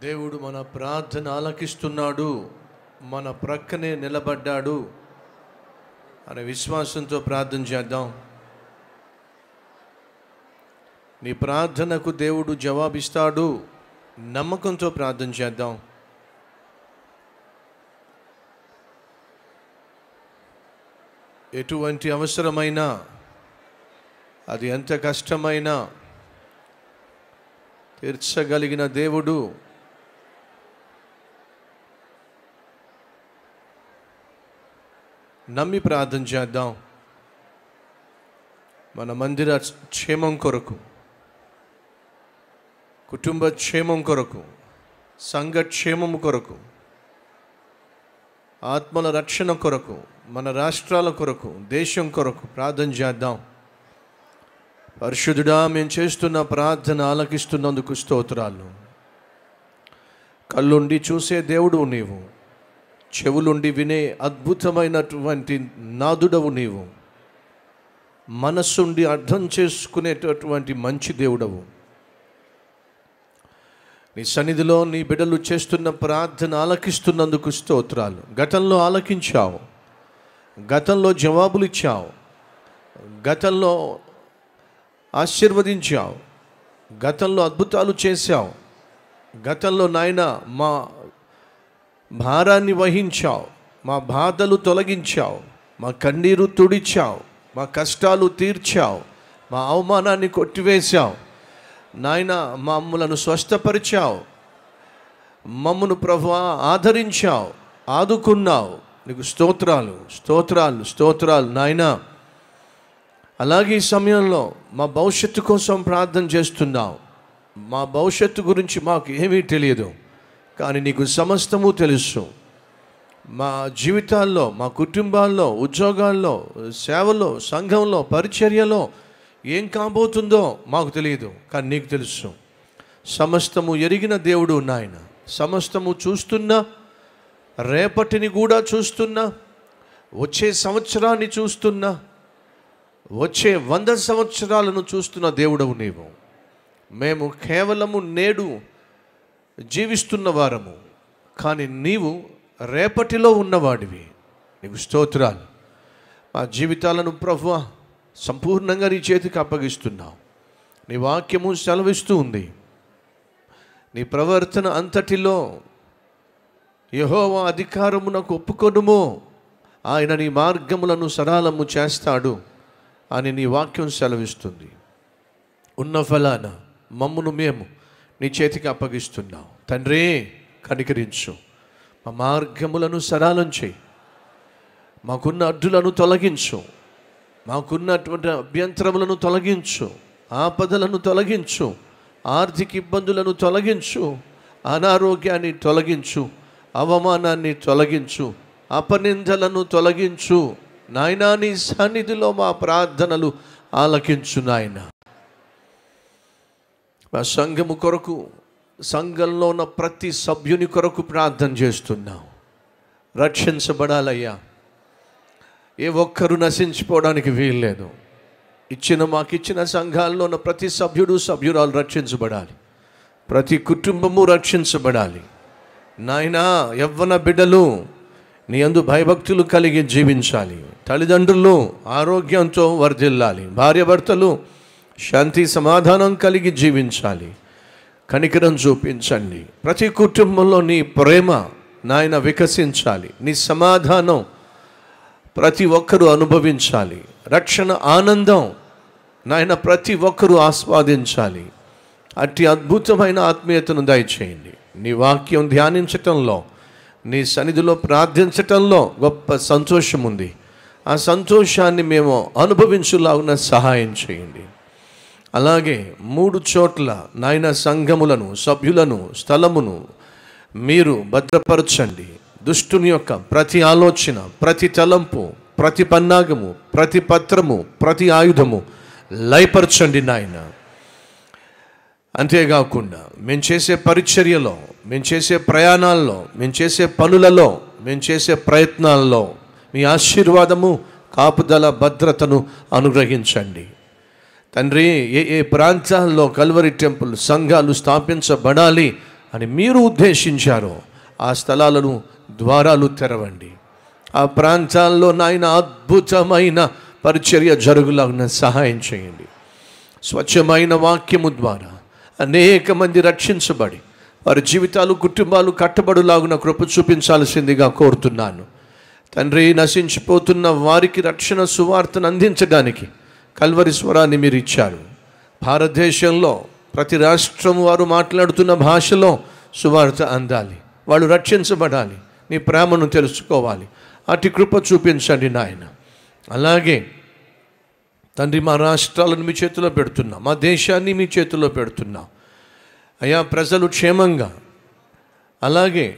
దేవుడు మన ప్రార్థన ఆలకిస్తున్నాడు మన ప్రక్కనే నిలబడ్డాడు అనే విశ్వాసంతో ప్రార్థన చేద్దాం నీ ప్రార్థనకు దేవుడు జవాబిస్తాడు నమ్మకంతో ప్రార్థన చేద్దాం ఎటువంటి అవసరమైనా అది ఎంత కష్టమైనా తీర్చగలిగిన దేవుడు నమ్మి ప్రార్థన చేద్దాం మన మందిర క్షేమం కొరకు కుటుంబ క్షేమం కొరకు సంఘ క్షేమం కొరకు ఆత్మల రక్షణ కొరకు మన రాష్ట్రాల కొరకు దేశం కొరకు ప్రార్థన చేద్దాం పరిశుద్ధుడా మేము చేస్తున్న ప్రార్థన ఆలకిస్తున్నందుకు స్తోత్రాలు కళ్ళుండి చూసే దేవుడు నీవు చెవులుండి వినే అద్భుతమైనటువంటి నాదుడవు నీవు మనస్సుండి అర్థం చేసుకునేటటువంటి మంచి దేవుడవు నీ సన్నిధిలో నీ బిడ్డలు చేస్తున్న ప్రార్థన ఆలకిస్తున్నందుకు స్తోత్రాలు గతంలో ఆలకించావు గతంలో జవాబులు ఇచ్చావు గతంలో ఆశీర్వదించావు గతంలో అద్భుతాలు చేశావు గతంలో నాయన మా భారాన్ని వహించావు మా బాధలు తొలగించావు మా కన్నీరు తుడిచావు మా కష్టాలు తీర్చావు మా అవమానాన్ని కొట్టివేశావు నాయన మమ్మలను స్వస్థపరిచావు మమ్మను ప్రభు ఆదరించావు ఆదుకున్నావు నీకు స్తోత్రాలు స్తోత్రాలు స్తోత్రాలు నాయనా అలాగే ఈ సమయంలో మా భవిష్యత్తు కోసం ప్రార్థన చేస్తున్నాం మా భవిష్యత్తు గురించి మాకు ఏమీ తెలియదు కానీ నీకు సమస్తము తెలుసు మా జీవితాల్లో మా కుటుంబాల్లో ఉద్యోగాల్లో సేవలో సంఘంలో పరిచర్యలో ఏం కాబోతుందో మాకు తెలియదు కానీ నీకు తెలుసు సమస్తము ఎరిగిన దేవుడు నాయన సమస్తము చూస్తున్నా రేపటిని కూడా చూస్తున్నా వచ్చే సంవత్సరాన్ని చూస్తున్నా వచ్చే వంద సంవత్సరాలను చూస్తున్న దేవుడవు నీవు మేము కేవలము నేడు జీవిస్తున్న వారము కానీ నీవు రేపటిలో ఉన్నవాడివి నీకు స్తోత్రాలు మా జీవితాలను ప్రభు సంపూర్ణంగా నీ చేతికి అప్పగిస్తున్నావు నీ వాక్యము సెలవిస్తూ ఉంది నీ ప్రవర్తన అంతటిలో యహోవా అధికారమునకు ఒప్పుకొనుమో ఆయన నీ మార్గములను సరళము చేస్తాడు అని నీ వాక్యం సెలవిస్తుంది ఉన్న ఫలాన మమ్మును మేము నీ చేతికి అప్పగిస్తున్నావు తండ్రి కనికరించు మా మార్గములను సరళం చేయి మాకున్న అడ్డులను తొలగించు మాకున్నటువంటి అభ్యంతరములను తొలగించు ఆపదలను తొలగించు ఆర్థిక ఇబ్బందులను తొలగించు అనారోగ్యాన్ని తొలగించు అవమానాన్ని తొలగించు అపనిందలను తొలగించు నాయనా నీ సన్నిధిలో మా ప్రార్థనలు ఆలకించు నాయన మా సంఘము కొరకు సంఘంలో ఉన్న ప్రతి సభ్యుని కొరకు ప్రార్థన చేస్తున్నాం రక్షించబడాలయ్యా ఏ ఒక్కరు నశించిపోవడానికి వీల్లేదు ఇచ్చిన మాకు ఇచ్చిన సంఘాల్లో ఉన్న ప్రతి సభ్యుడు సభ్యురాలు రక్షించబడాలి ప్రతి కుటుంబము రక్షించబడాలి నాయనా యవ్వన బిడ్డలు నీ అందు భయభక్తులు కలిగి జీవించాలి తల్లిదండ్రులు ఆరోగ్యంతో వర్ధిల్లాలి భార్యాభర్తలు శాంతి సమాధానం కలిగి జీవించాలి కనికరం చూపించండి ప్రతి కుటుంబంలో నీ ప్రేమ నాయన వికసించాలి నీ సమాధానం ప్రతి ఒక్కరూ అనుభవించాలి రక్షణ ఆనందం నాయన ప్రతి ఒక్కరూ ఆస్వాదించాలి అట్టి అద్భుతమైన ఆత్మీయతను దయచేయండి నీ వాక్యం ధ్యానించటంలో నీ సన్నిధిలో ప్రార్థించటంలో గొప్ప సంతోషం ఉంది ఆ సంతోషాన్ని మేము అనుభవించులాగున సహాయం చేయండి అలాగే మూడు చోట్ల నాయన సంఘములను సభ్యులను స్థలమును మీరు భద్రపరచండి దుష్టుని యొక్క ప్రతి ఆలోచన ప్రతి తలంపు ప్రతి పన్నాగము ప్రతి పత్రము ప్రతి ఆయుధము లయపరచండి నాయన అంతేకాకుండా మేము చేసే పరిచర్యలో మేము చేసే ప్రయాణాల్లో మేము చేసే పనులలో మేము చేసే ప్రయత్నాల్లో మీ ఆశీర్వాదము కాపుదల భద్రతను అనుగ్రహించండి తండ్రి ఏ ఏ ప్రాంతాల్లో కల్వరి టెంపుల్ సంఘాలు స్థాపించబడాలి అని మీరు ఉద్దేశించారో ఆ స్థలాలను ద్వారాలు తెరవండి ఆ ప్రాంతాల్లో నాయన అద్భుతమైన పరిచర్య జరుగులాగిన సహాయం చేయండి స్వచ్ఛమైన వాక్యము ద్వారా అనేక మంది రక్షించబడి వారి జీవితాలు కుటుంబాలు కట్టబడులాగున కృప చూపించాల్సిందిగా కోరుతున్నాను తండ్రి నశించిపోతున్న వారికి రక్షణ సువార్తను అందించడానికి కల్వరి స్వరాన్ని మీరు ఇచ్చారు భారతదేశంలో ప్రతి రాష్ట్రం వారు మాట్లాడుతున్న భాషలో సువార్త అందాలి వాళ్ళు రక్షించబడాలి నీ ప్రేమను తెలుసుకోవాలి అటు కృప చూపించండి నాయన అలాగే తండ్రి మా రాష్ట్రాలను మీ చేతిలో పెడుతున్నాం మా దేశాన్ని మీ చేతిలో పెడుతున్నాం అయా ప్రజలు క్షేమంగా అలాగే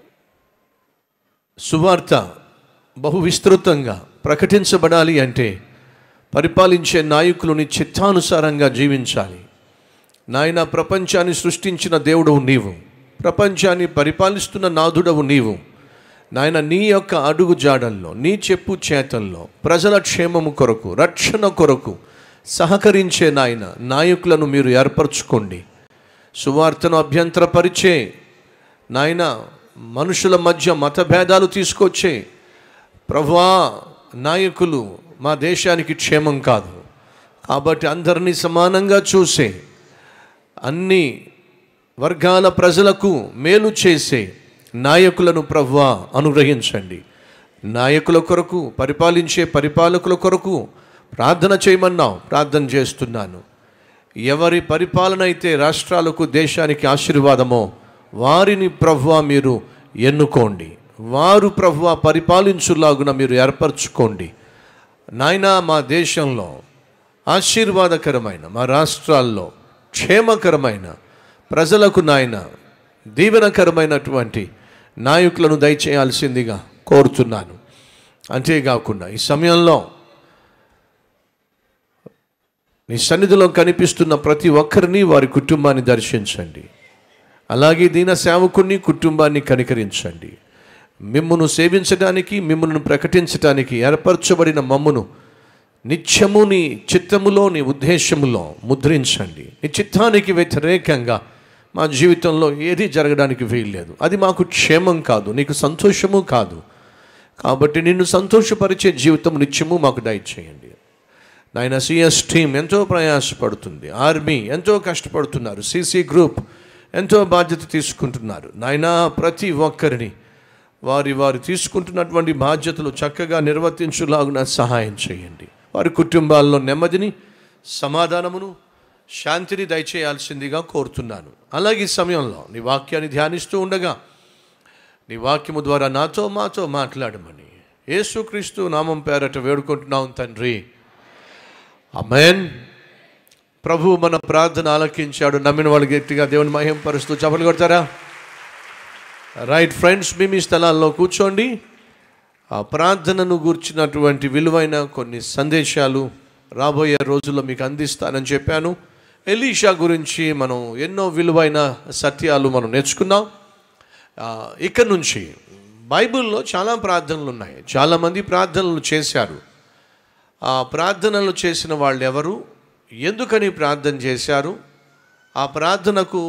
సువార్త బహు విస్తృతంగా ప్రకటించబడాలి అంటే పరిపాలించే నాయకులని చిత్తానుసారంగా జీవించాలి నాయన ప్రపంచాన్ని సృష్టించిన దేవుడవు నీవు ప్రపంచాన్ని పరిపాలిస్తున్న నాథుడవు నీవు నాయన నీ యొక్క అడుగు జాడల్లో నీ చెప్పు చేతల్లో ప్రజల క్షేమము కొరకు రక్షణ కొరకు సహకరించే నాయన నాయకులను మీరు ఏర్పరచుకోండి సువార్తను అభ్యంతరపరిచే నాయన మనుషుల మధ్య మతభేదాలు తీసుకొచ్చే ప్రభువా నాయకులు మా దేశానికి క్షేమం కాదు కాబట్టి అందరినీ సమానంగా చూసే అన్ని వర్గాల ప్రజలకు మేలు చేసే నాయకులను ప్రభువా అనుగ్రహించండి నాయకుల కొరకు పరిపాలించే పరిపాలకుల కొరకు ప్రార్థన చేయమన్నావు ప్రార్థన చేస్తున్నాను ఎవరి పరిపాలన అయితే రాష్ట్రాలకు దేశానికి ఆశీర్వాదమో వారిని ప్రభువా మీరు ఎన్నుకోండి వారు ప్రభువా పరిపాలించులాగున మీరు ఏర్పరచుకోండి నాయనా మా దేశంలో ఆశీర్వాదకరమైన మా రాష్ట్రాల్లో క్షేమకరమైన ప్రజలకు నాయన దీవెనకరమైనటువంటి నాయకులను దయచేయాల్సిందిగా కోరుతున్నాను అంతేకాకుండా ఈ సమయంలో నీ సన్నిధిలో కనిపిస్తున్న ప్రతి ఒక్కరిని వారి కుటుంబాన్ని దర్శించండి అలాగే దీన సేవకుని కుటుంబాన్ని కనికరించండి మిమ్మును సేవించడానికి మిమ్మల్ని ప్రకటించడానికి ఏర్పరచబడిన మమ్మును నిత్యము నీ చిత్తములో నీ ఉద్దేశములో ముద్రించండి నీ చిత్తానికి వ్యతిరేకంగా మా జీవితంలో ఏది జరగడానికి వీల్లేదు అది మాకు క్షేమం కాదు నీకు సంతోషము కాదు కాబట్టి నిన్ను సంతోషపరిచే జీవితం నిత్యము మాకు దయచేయండి నాయన సిఎస్ టీం ఎంతో ప్రయాసపడుతుంది ఆర్మీ ఎంతో కష్టపడుతున్నారు సిసి గ్రూప్ ఎంతో బాధ్యత తీసుకుంటున్నారు నాయన ప్రతి ఒక్కరిని వారి వారు తీసుకుంటున్నటువంటి బాధ్యతలు చక్కగా నిర్వర్తించులాగున సహాయం చేయండి వారి కుటుంబాల్లో నెమ్మదిని సమాధానమును శాంతిని దయచేయాల్సిందిగా కోరుతున్నాను అలాగే ఈ సమయంలో నీ వాక్యాన్ని ధ్యానిస్తూ ఉండగా నీ వాక్యము ద్వారా నాతో మాతో మాట్లాడమని యేసుక్రీస్తు నామం పేరట వేడుకుంటున్నాం తండ్రి అమెన్ ప్రభు మన ప్రార్థన ఆలకించాడు నమ్మిన వాళ్ళు గట్టిగా దేవుని మహిం పరుస్తూ చపలు కొడతారా రైట్ ఫ్రెండ్స్ మీ మీ స్థలాల్లో కూర్చోండి ఆ ప్రార్థనను గూర్చినటువంటి విలువైన కొన్ని సందేశాలు రాబోయే రోజుల్లో మీకు అందిస్తానని చెప్పాను ఎలీషా గురించి మనం ఎన్నో విలువైన సత్యాలు మనం నేర్చుకున్నాం ఆ, ఇక నుంచి బైబిల్లో చాలా ప్రార్థనలు ఉన్నాయి చాలామంది ప్రార్థనలు చేశారు ఆ ప్రార్థనలు చేసిన వాళ్ళు ఎవరు ఎందుకని ప్రార్థన చేశారు ఆ ప్రార్థనకు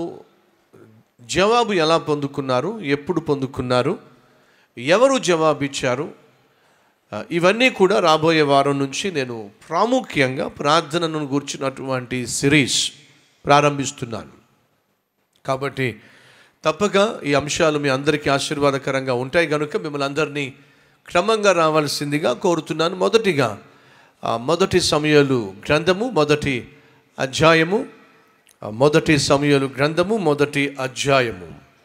జవాబు ఎలా పొందుకున్నారు ఎప్పుడు పొందుకున్నారు ఎవరు జవాబు ఇచ్చారు ఆ, ఇవన్నీ కూడా రాబోయే వారం నుంచి నేను ప్రాముఖ్యంగా ప్రార్థనను గూర్చినటువంటి సిరీస్ ప్రారంభిస్తున్నాను కాబట్టి తప్పక ఈ అంశాలు మీ అందరికీ ఆశీర్వాదకరంగా ఉంటాయి కనుక మిమ్మల్ని అందరినీ క్రమంగా రావాల్సిందిగా కోరుతున్నాను మొదటిగా ఆ మొదటి సమయాలు గ్రంథము మొదటి అధ్యాయము ఆ మొదటి సమయాలు గ్రంథము మొదటి అధ్యాయము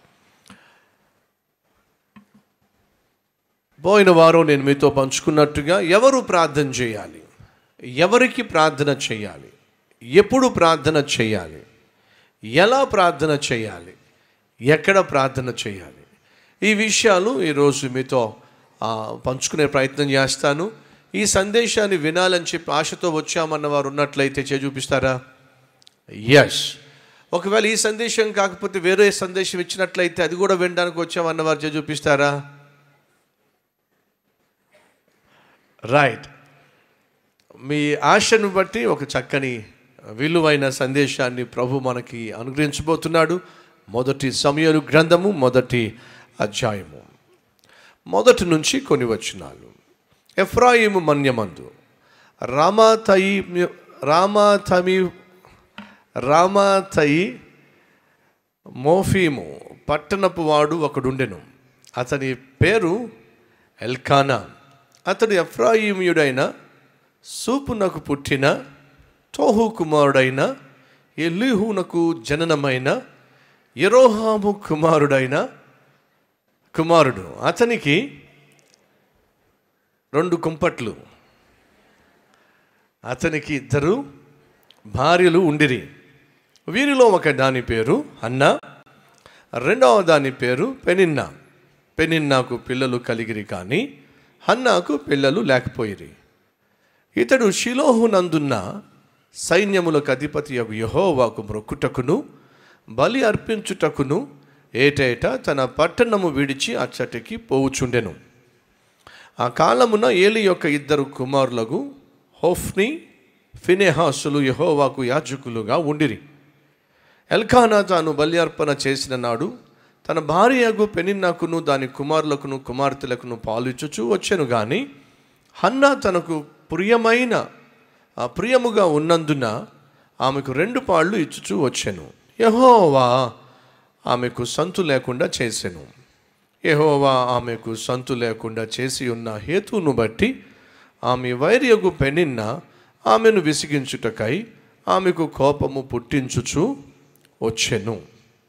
పోయిన వారం నేను మీతో పంచుకున్నట్టుగా ఎవరు ప్రార్థన చేయాలి ఎవరికి ప్రార్థన చేయాలి ఎప్పుడు ప్రార్థన చేయాలి ఎలా ప్రార్థన చేయాలి ఎక్కడ ప్రార్థన చేయాలి ఈ విషయాలు ఈరోజు మీతో ఆ, పంచుకునే ప్రయత్నం చేస్తాను ఈ సందేశాన్ని వినాలని చెప్పి ఆశతో వచ్చామన్న వారు ఉన్నట్లయితే చే చూపిస్తారా ఎస్ ఒకవేళ ఈ సందేశం కాకపోతే వేరే సందేశం ఇచ్చినట్లయితే అది కూడా వినడానికి వచ్చామన్న వారు చే చూపిస్తారా రైట్ మీ ఆశను బట్టి ఒక చక్కని విలువైన సందేశాన్ని ప్రభు మనకి అనుగ్రహించబోతున్నాడు మొదటి సమయలు గ్రంథము మొదటి అధ్యాయము మొదటి నుంచి కొన్ని వచనాలు ఎఫ్రాయిము మన్యమందు రామాతయి రామాతమి రామాతయి మోఫీము పట్టణపు వాడు ఒకడుండెను అతని పేరు ఎల్కానా అతడు ఎఫ్రాయిమియుడైన సూపునకు పుట్టిన తోహు కుమారుడైన ఎల్లిహునకు జననమైన ఎరోహాము కుమారుడైన కుమారుడు అతనికి రెండు కుంపట్లు అతనికి ఇద్దరు భార్యలు ఉండిరి వీరిలో ఒక దాని పేరు అన్న రెండవ దాని పేరు పెనిన్నా పెనిన్నాకు పిల్లలు కలిగిరి కానీ హన్నాకు పిల్లలు లేకపోయిరి ఇతడు షిలోహునందున్న సైన్యములకు అధిపతి యొక్క యహోవాకు మ్రొక్కుటకును బలి అర్పించుటకును ఏటేటా తన పట్టణము విడిచి అచ్చటికి పోవుచుండెను ఆ కాలమున ఏలి యొక్క ఇద్దరు కుమారులకు హోఫ్ని ఫినెహాసులు యహోవాకు యాజకులుగా ఉండిరి ఎల్కానా తాను బలి అర్పణ చేసిన నాడు తన భార్యకు పెనిన్నాకును దాని కుమారులకును కుమార్తెలకును పాలిచ్చుచూ వచ్చెను గాని హన్నా తనకు ప్రియమైన ఆ ప్రియముగా ఉన్నందున ఆమెకు రెండు పాళ్ళు ఇచ్చుచూ వచ్చెను యహోవా ఆమెకు సంతు లేకుండా చేసెను యహోవా ఆమెకు సంతు లేకుండా చేసి ఉన్న హేతువును బట్టి ఆమె వైర్యగు పెనిన్న ఆమెను విసిగించుటకై ఆమెకు కోపము పుట్టించుచు వచ్చెను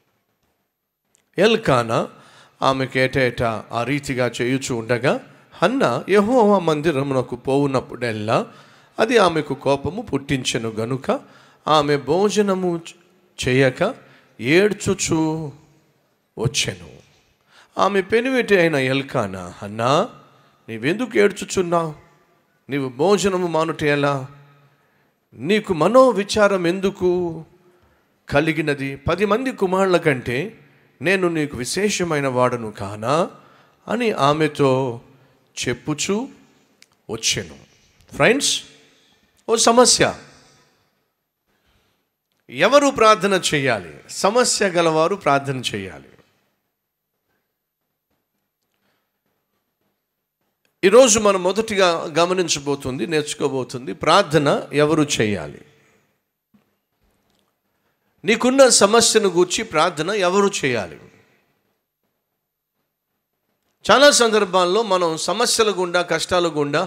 ఎల్కానా ఆమెకు ఏటేటా ఆ రీతిగా చేయుచు ఉండగా హన్న యహోవా మందిరమునకు పోవునప్పుడెల్లా అది ఆమెకు కోపము పుట్టించెను గనుక ఆమె భోజనము చేయక ఏడ్చుచు వచ్చెను ఆమె పెనివిటి అయిన ఎల్కానా అన్నా నీవెందుకు ఏడ్చుచున్నావు నీవు భోజనము మానుట ఎలా నీకు మనో విచారం ఎందుకు కలిగినది పది మంది కుమారుల కంటే నేను నీకు విశేషమైన వాడను కానా అని ఆమెతో చెప్పుచు వచ్చాను ఫ్రెండ్స్ ఓ సమస్య ఎవరు ప్రార్థన చేయాలి సమస్య గలవారు ప్రార్థన చేయాలి ఈరోజు మనం మొదటిగా గమనించబోతుంది నేర్చుకోబోతుంది ప్రార్థన ఎవరు చేయాలి నీకున్న సమస్యను గూర్చి ప్రార్థన ఎవరు చేయాలి చాలా సందర్భాల్లో మనం సమస్యల గుండా కష్టాల గుండా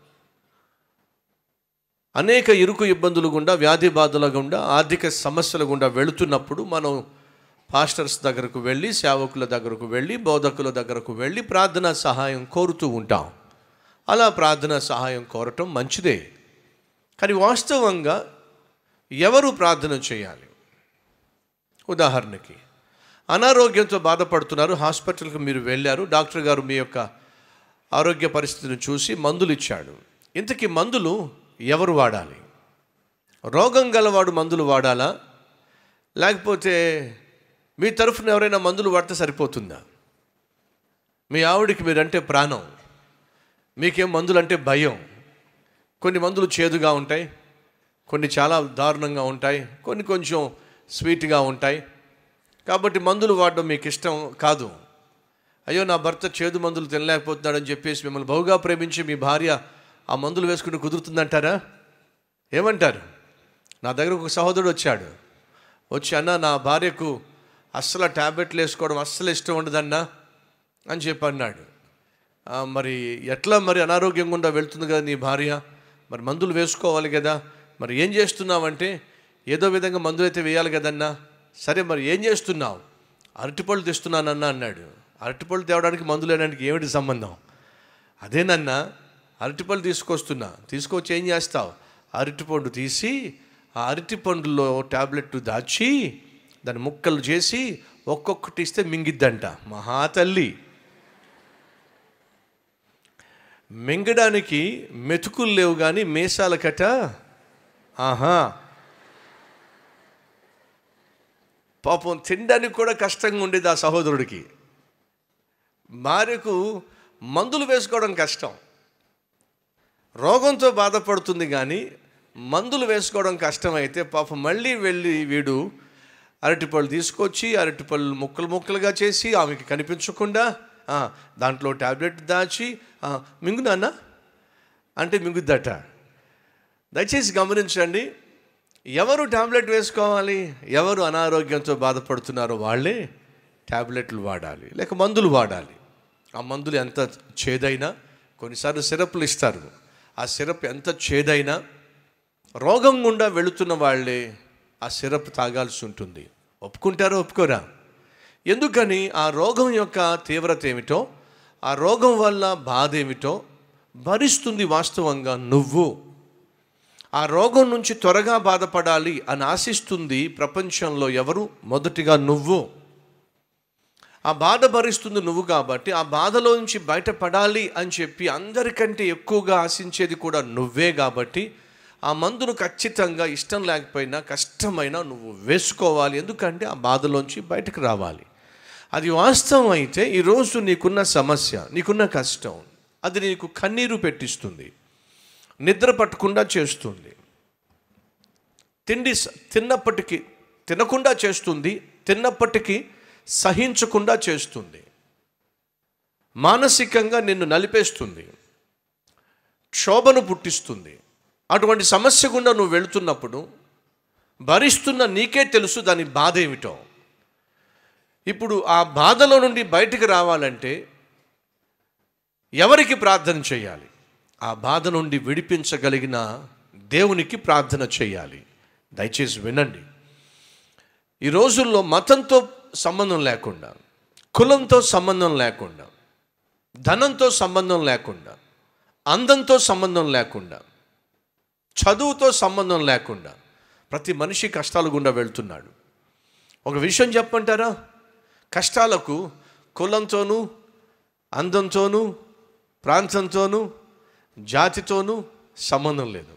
అనేక ఇరుకు ఇబ్బందులు గుండా వ్యాధి బాధల గుండా ఆర్థిక సమస్యల గుండా వెళుతున్నప్పుడు మనం పాస్టర్స్ దగ్గరకు వెళ్ళి సేవకుల దగ్గరకు వెళ్ళి బోధకుల దగ్గరకు వెళ్ళి ప్రార్థనా సహాయం కోరుతూ ఉంటాం అలా ప్రార్థనా సహాయం కోరటం మంచిదే కానీ వాస్తవంగా ఎవరు ప్రార్థన చేయాలి ఉదాహరణకి అనారోగ్యంతో బాధపడుతున్నారు హాస్పిటల్కి మీరు వెళ్ళారు డాక్టర్ గారు మీ యొక్క ఆరోగ్య పరిస్థితిని చూసి మందులు ఇచ్చాడు ఇంతకీ మందులు ఎవరు వాడాలి రోగం గలవాడు మందులు వాడాలా లేకపోతే మీ తరఫున ఎవరైనా మందులు వాడితే సరిపోతుందా మీ ఆవిడికి మీరంటే ప్రాణం మీకేం మందులు అంటే భయం కొన్ని మందులు చేదుగా ఉంటాయి కొన్ని చాలా దారుణంగా ఉంటాయి కొన్ని కొంచెం స్వీట్గా ఉంటాయి కాబట్టి మందులు వాడడం మీకు ఇష్టం కాదు అయ్యో నా భర్త చేదు మందులు తినలేకపోతున్నాడని చెప్పేసి మిమ్మల్ని బహుగా ప్రేమించి మీ భార్య ఆ మందులు వేసుకుని కుదురుతుందంటారా ఏమంటారు నా దగ్గర ఒక సహోదరుడు వచ్చాడు వచ్చి అన్న నా భార్యకు అస్సలు ట్యాబ్లెట్లు వేసుకోవడం అస్సలు ఇష్టం ఉండదన్నా అని చెప్పి అన్నాడు "ఆ, మరి ఎట్లా మరి అనారోగ్యం గుండా వెళ్తుంది కదా నీ భార్య మరి మందులు వేసుకోవాలి కదా మరి ఏం చేస్తున్నావంటే ఏదో విధంగా మందులు అయితే వేయాలి కదన్నా సరే మరి ఏం చేస్తున్నావు అరటిపళ్ళు తెస్తున్నానన్నా అన్నాడు అరటిపళ్ళు తేవడానికి మందులు వేయడానికి ఏమిటి సంబంధం అదేనన్నా అరటిపళ్ళు తీసుకొస్తున్నా తీసుకొచ్చి ఏం చేస్తావు అరటిపండు తీసి ఆ అరటిపండులో ట్యాబ్లెట్ దాచి దాన్ని ముక్కలు చేసి ఒక్కొక్కటి ఇస్తే మింగిద్దంట మహాతల్లి మింగడానికి మెతుకులు లేవు కానీ మేసాల కట ఆహా పాపం తినడానికి కూడా కష్టంగా ఉండేది ఆ సహోదరుడికి భార్యకు మందులు వేసుకోవడం కష్టం రోగంతో బాధపడుతుంది కానీ మందులు వేసుకోవడం కష్టమైతే పాపం మళ్ళీ వెళ్ళి వీడు అరటిపళ్ళు తీసుకొచ్చి అరటిపళ్ళు ముక్కలు ముక్కలుగా చేసి ఆమెకి కనిపించకుండా ఆ, దాంట్లో ట్యాబ్లెట్ దాచి ఆ, మింగు నాన్న అంటే మింగుద్దట దయచేసి గమనించండి ఎవరు ట్యాబ్లెట్ వేసుకోవాలి ఎవరు అనారోగ్యంతో బాధపడుతున్నారో వాళ్ళే ట్యాబ్లెట్లు వాడాలి లేక మందులు వాడాలి ఆ మందులు ఎంత చేదైనా కొన్నిసార్లు సిరప్లు ఇస్తారు ఆ సిరప్ ఎంత చేదైనా రోగం గుండా వెళుతున్న వాళ్ళే ఆ సిరప్ తాగాల్సి ఉంటుంది ఒప్పుకుంటారో ఒప్పుకోరా ఎందుకని ఆ రోగం యొక్క తీవ్రత ఏమిటో ఆ రోగం వల్ల బాధ ఏమిటో భరిస్తుంది వాస్తవంగా నువ్వు ఆ రోగం నుంచి త్వరగా బాధపడాలి అని ఆశిస్తుంది ప్రపంచంలో ఎవరు మొదటిగా నువ్వు ఆ బాధ భరిస్తుంది నువ్వు కాబట్టి ఆ బాధలో నుంచి బయటపడాలి అని చెప్పి అందరికంటే ఎక్కువగా ఆశించేది కూడా నువ్వే కాబట్టి ఆ మందును ఖచ్చితంగా ఇష్టం లేకపోయినా కష్టమైనా నువ్వు వేసుకోవాలి ఎందుకంటే ఆ బాధలోంచి బయటకు రావాలి అది వాస్తవం అయితే ఈరోజు నీకున్న సమస్య నీకున్న కష్టం అది నీకు కన్నీరు పెట్టిస్తుంది నిద్ర పట్టకుండా చేస్తుంది తిండి స- తిన్నప్పటికీ తినకుండా చేస్తుంది తిన్నప్పటికీ సహించకుండా చేస్తుంది మానసికంగా నిన్ను నలిపేస్తుంది క్షోభను పుట్టిస్తుంది అటువంటి సమస్య గుండా నువ్వు వెళుతున్నప్పుడు భరిస్తున్న నీకే తెలుసు దాని బాధ ఏమిటో ఇప్పుడు ఆ బాధలో నుండి బయటికి రావాలంటే ఎవరికి ప్రార్థన చేయాలి ఆ బాధ నుండి విడిపించగలిగిన దేవునికి ప్రార్థన చేయాలి దయచేసి వినండి ఈ రోజుల్లో మతంతో సంబంధం లేకుండా కులంతో సంబంధం లేకుండా ధనంతో సంబంధం లేకుండా అందంతో సంబంధం లేకుండా చదువుతో సంబంధం లేకుండా ప్రతి మనిషి కష్టాల గుండా వెళ్తున్నాడు ఒక విషయం చెప్పంటారా కష్టాలకు కులంతోనూ అందంతోనూ ప్రాంతంతోనూ జాతితోనూ సంబంధం లేదు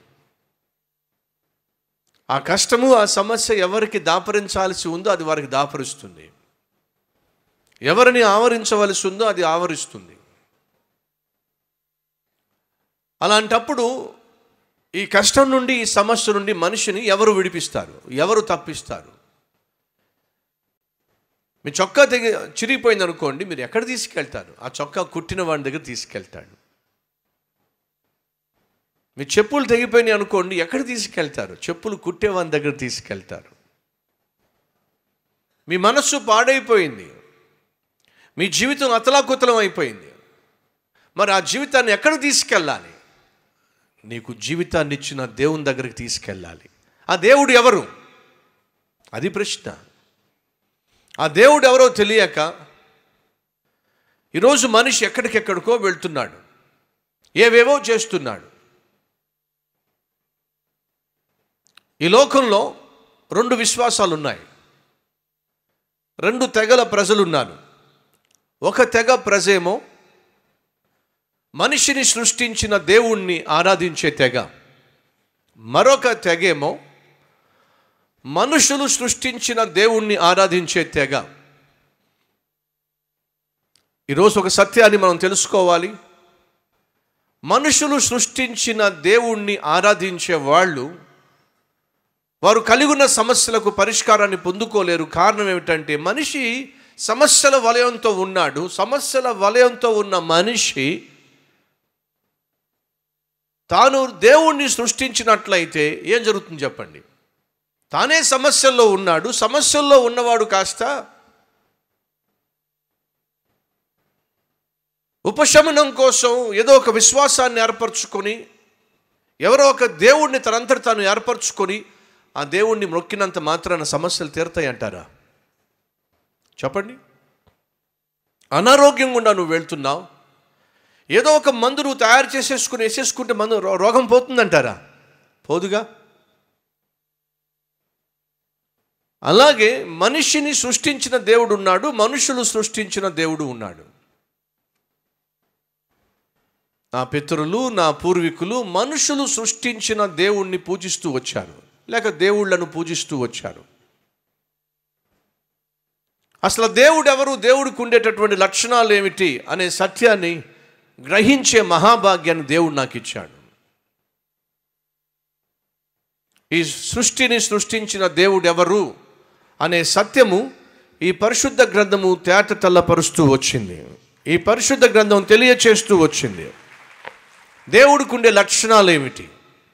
ఆ కష్టము ఆ సమస్య ఎవరికి దాపరించాల్సి ఉందో అది వారికి దాపరుస్తుంది ఎవరిని ఆవరించవలసి ఉందో అది ఆవరిస్తుంది అలాంటప్పుడు ఈ కష్టం నుండి ఈ సమస్య నుండి మనిషిని ఎవరు విడిపిస్తారు ఎవరు తప్పిస్తారు మీ చొక్కా తెగి చిరిగిపోయింది అనుకోండి మీరు ఎక్కడ తీసుకెళ్తారు ఆ చొక్కా కుట్టిన వాడి దగ్గర తీసుకెళ్తాడు మీ చెప్పులు తెగిపోయినాయి అనుకోండి ఎక్కడ తీసుకెళ్తారు చెప్పులు కుట్టేవాని దగ్గర తీసుకెళ్తారు మీ మనస్సు పాడైపోయింది మీ జీవితం అతలాకుతలం అయిపోయింది మరి ఆ జీవితాన్ని ఎక్కడ తీసుకెళ్ళాలి నీకు జీవితాన్ని ఇచ్చిన దేవుని దగ్గరికి తీసుకెళ్ళాలి ఆ దేవుడు ఎవరు అది ప్రశ్న ఆ దేవుడు ఎవరో తెలియక ఈరోజు మనిషి ఎక్కడికెక్కడికో వెళ్తున్నాడు ఏవేవో చేస్తున్నాడు ఈ లోకంలో రెండు విశ్వాసాలు ఉన్నాయి రెండు తెగల ప్రజలు ఉన్నారు ఒక తెగ ప్రజేమో మనిషిని సృష్టించిన దేవుణ్ణి ఆరాధించే తెగ మరొక తెగేమో మనుషులు సృష్టించిన దేవుణ్ణి ఆరాధించే తెగ ఈరోజు ఒక సత్యాన్ని మనం తెలుసుకోవాలి మనుషులు సృష్టించిన దేవుణ్ణి ఆరాధించే వాళ్ళు వారు కలిగి ఉన్న సమస్యలకు పరిష్కారాన్ని పొందుకోలేరు కారణం ఏమిటంటే మనిషి సమస్యల వలయంతో ఉన్నాడు సమస్యల వలయంతో ఉన్న మనిషి తాను దేవుణ్ణి సృష్టించినట్లయితే ఏం జరుగుతుంది చెప్పండి తానే సమస్యల్లో ఉన్నాడు సమస్యల్లో ఉన్నవాడు కాస్త ఉపశమనం కోసం ఏదో ఒక విశ్వాసాన్ని ఏర్పరచుకొని ఎవరో ఒక దేవుణ్ణి తనంతట తాను ఏర్పరచుకొని ఆ దేవుణ్ణి మొక్కినంత మాత్రాన సమస్యలు తీరుతాయి అంటారా చెప్పండి అనారోగ్యం గుండా నువ్వు వెళ్తున్నావు ఏదో ఒక మందు నువ్వు తయారు చేసేసుకుని వేసేసుకుంటే మందు రో- రోగం పోతుందంటారా పోదుగా అలాగే మనిషిని సృష్టించిన దేవుడు ఉన్నాడు మనుషులు సృష్టించిన దేవుడు ఉన్నాడు నా పితరులు నా పూర్వీకులు మనుషులు సృష్టించిన దేవుణ్ణి పూజిస్తూ వచ్చారు లేక దేవుళ్ళను పూజిస్తూ వచ్చారు అసలు దేవుడు ఎవరు దేవుడికి ఉండేటటువంటి లక్షణాలు ఏమిటి అనే సత్యాన్ని గ్రహించే మహాభాగ్యాన్ని దేవుడు నాకు ఇచ్చాడు ఈ సృష్టిని సృష్టించిన దేవుడు ఎవరు అనే సత్యము ఈ పరిశుద్ధ గ్రంథము తేట తెల్లపరుస్తూ వచ్చింది ఈ పరిశుద్ధ గ్రంథం తెలియచేస్తూ వచ్చింది దేవుడికి ఉండే లక్షణాలు ఏమిటి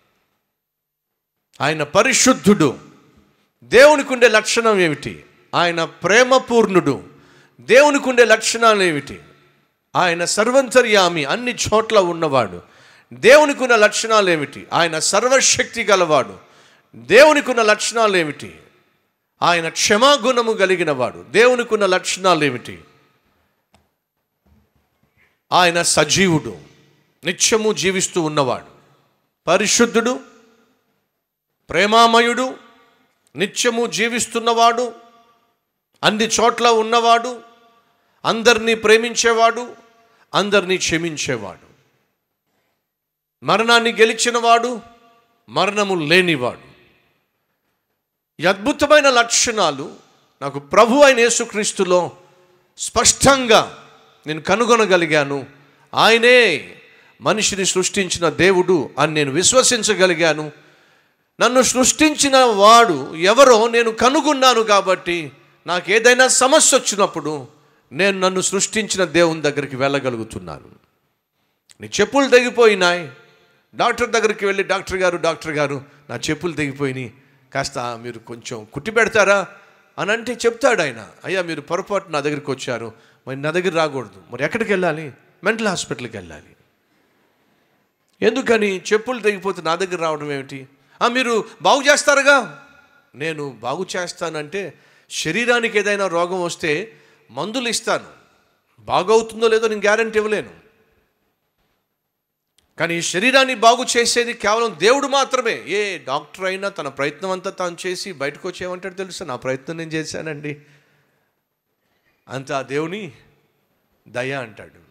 ఆయన పరిశుద్ధుడు దేవునికి ఉండే లక్షణం ఏమిటి ఆయన ప్రేమపూర్ణుడు దేవునికి ఉండే లక్షణాలు ఏమిటి ఆయన సర్వంతర్యామి అన్ని చోట్ల ఉన్నవాడు దేవునికి ఉన్న లక్షణాలు ఏమిటి ఆయన సర్వశక్తి గలవాడు దేవునికి ఉన్న లక్షణాలు ఏమిటి ఆయన క్షమాగుణము కలిగిన వాడు దేవునికి ఉన్న లక్షణాలు ఏమిటి ఆయన సజీవుడు నిత్యము జీవిస్తూ ఉన్నవాడు పరిశుద్ధుడు ప్రేమామయుడు నిత్యము జీవిస్తున్నవాడు అన్ని చోట్ల ఉన్నవాడు అందరినీ ప్రేమించేవాడు అందరినీ క్షమించేవాడు మరణాన్ని గెలిచినవాడు మరణము లేనివాడు ఈ అద్భుతమైన లక్షణాలు నాకు ప్రభు అయిన యేసుక్రీస్తులో స్పష్టంగా నేను కనుగొనగలిగాను ఆయనే మనిషిని సృష్టించిన దేవుడు అని నేను విశ్వసించగలిగాను నన్ను సృష్టించిన వాడు ఎవరో నేను కనుగొన్నాను కాబట్టి నాకు ఏదైనా సమస్య వచ్చినప్పుడు నేను నన్ను సృష్టించిన దేవుని దగ్గరికి వెళ్ళగలుగుతున్నాను నీ చెప్పులు తెగిపోయినాయి డాక్టర్ దగ్గరికి వెళ్ళి డాక్టర్ గారు డాక్టర్ గారు నా చెప్పులు తెగిపోయినాయి కాస్త మీరు కొంచెం కుట్టి పెడతారా అని అంటే చెప్తాడు ఆయన అయ్యా మీరు పొరపాటు నా దగ్గరికి వచ్చారు మరి నా దగ్గర రాకూడదు మరి ఎక్కడికి వెళ్ళాలి మెంటల్ హాస్పిటల్కి వెళ్ళాలి ఎందుకని చెప్పులు తెగిపోతే నా దగ్గర రావడం ఏమిటి "ఆ, మీరు బాగు చేస్తారుగా నేను బాగు చేస్తానంటే శరీరానికి ఏదైనా రోగం వస్తే మందులు ఇస్తాను బాగవుతుందో లేదో నేను గ్యారంటీ ఇవ్వలేను కానీ ఈ శరీరాన్ని బాగు చేసేది కేవలం దేవుడు మాత్రమే ఏ డాక్టర్ అయినా తన ప్రయత్నం అంతా తాను చేసి బయటకు వచ్చేయమంటాడు తెలుసా నా ప్రయత్నం నేను చేశానండి అంత ఆ దేవుని దయ అంటాడు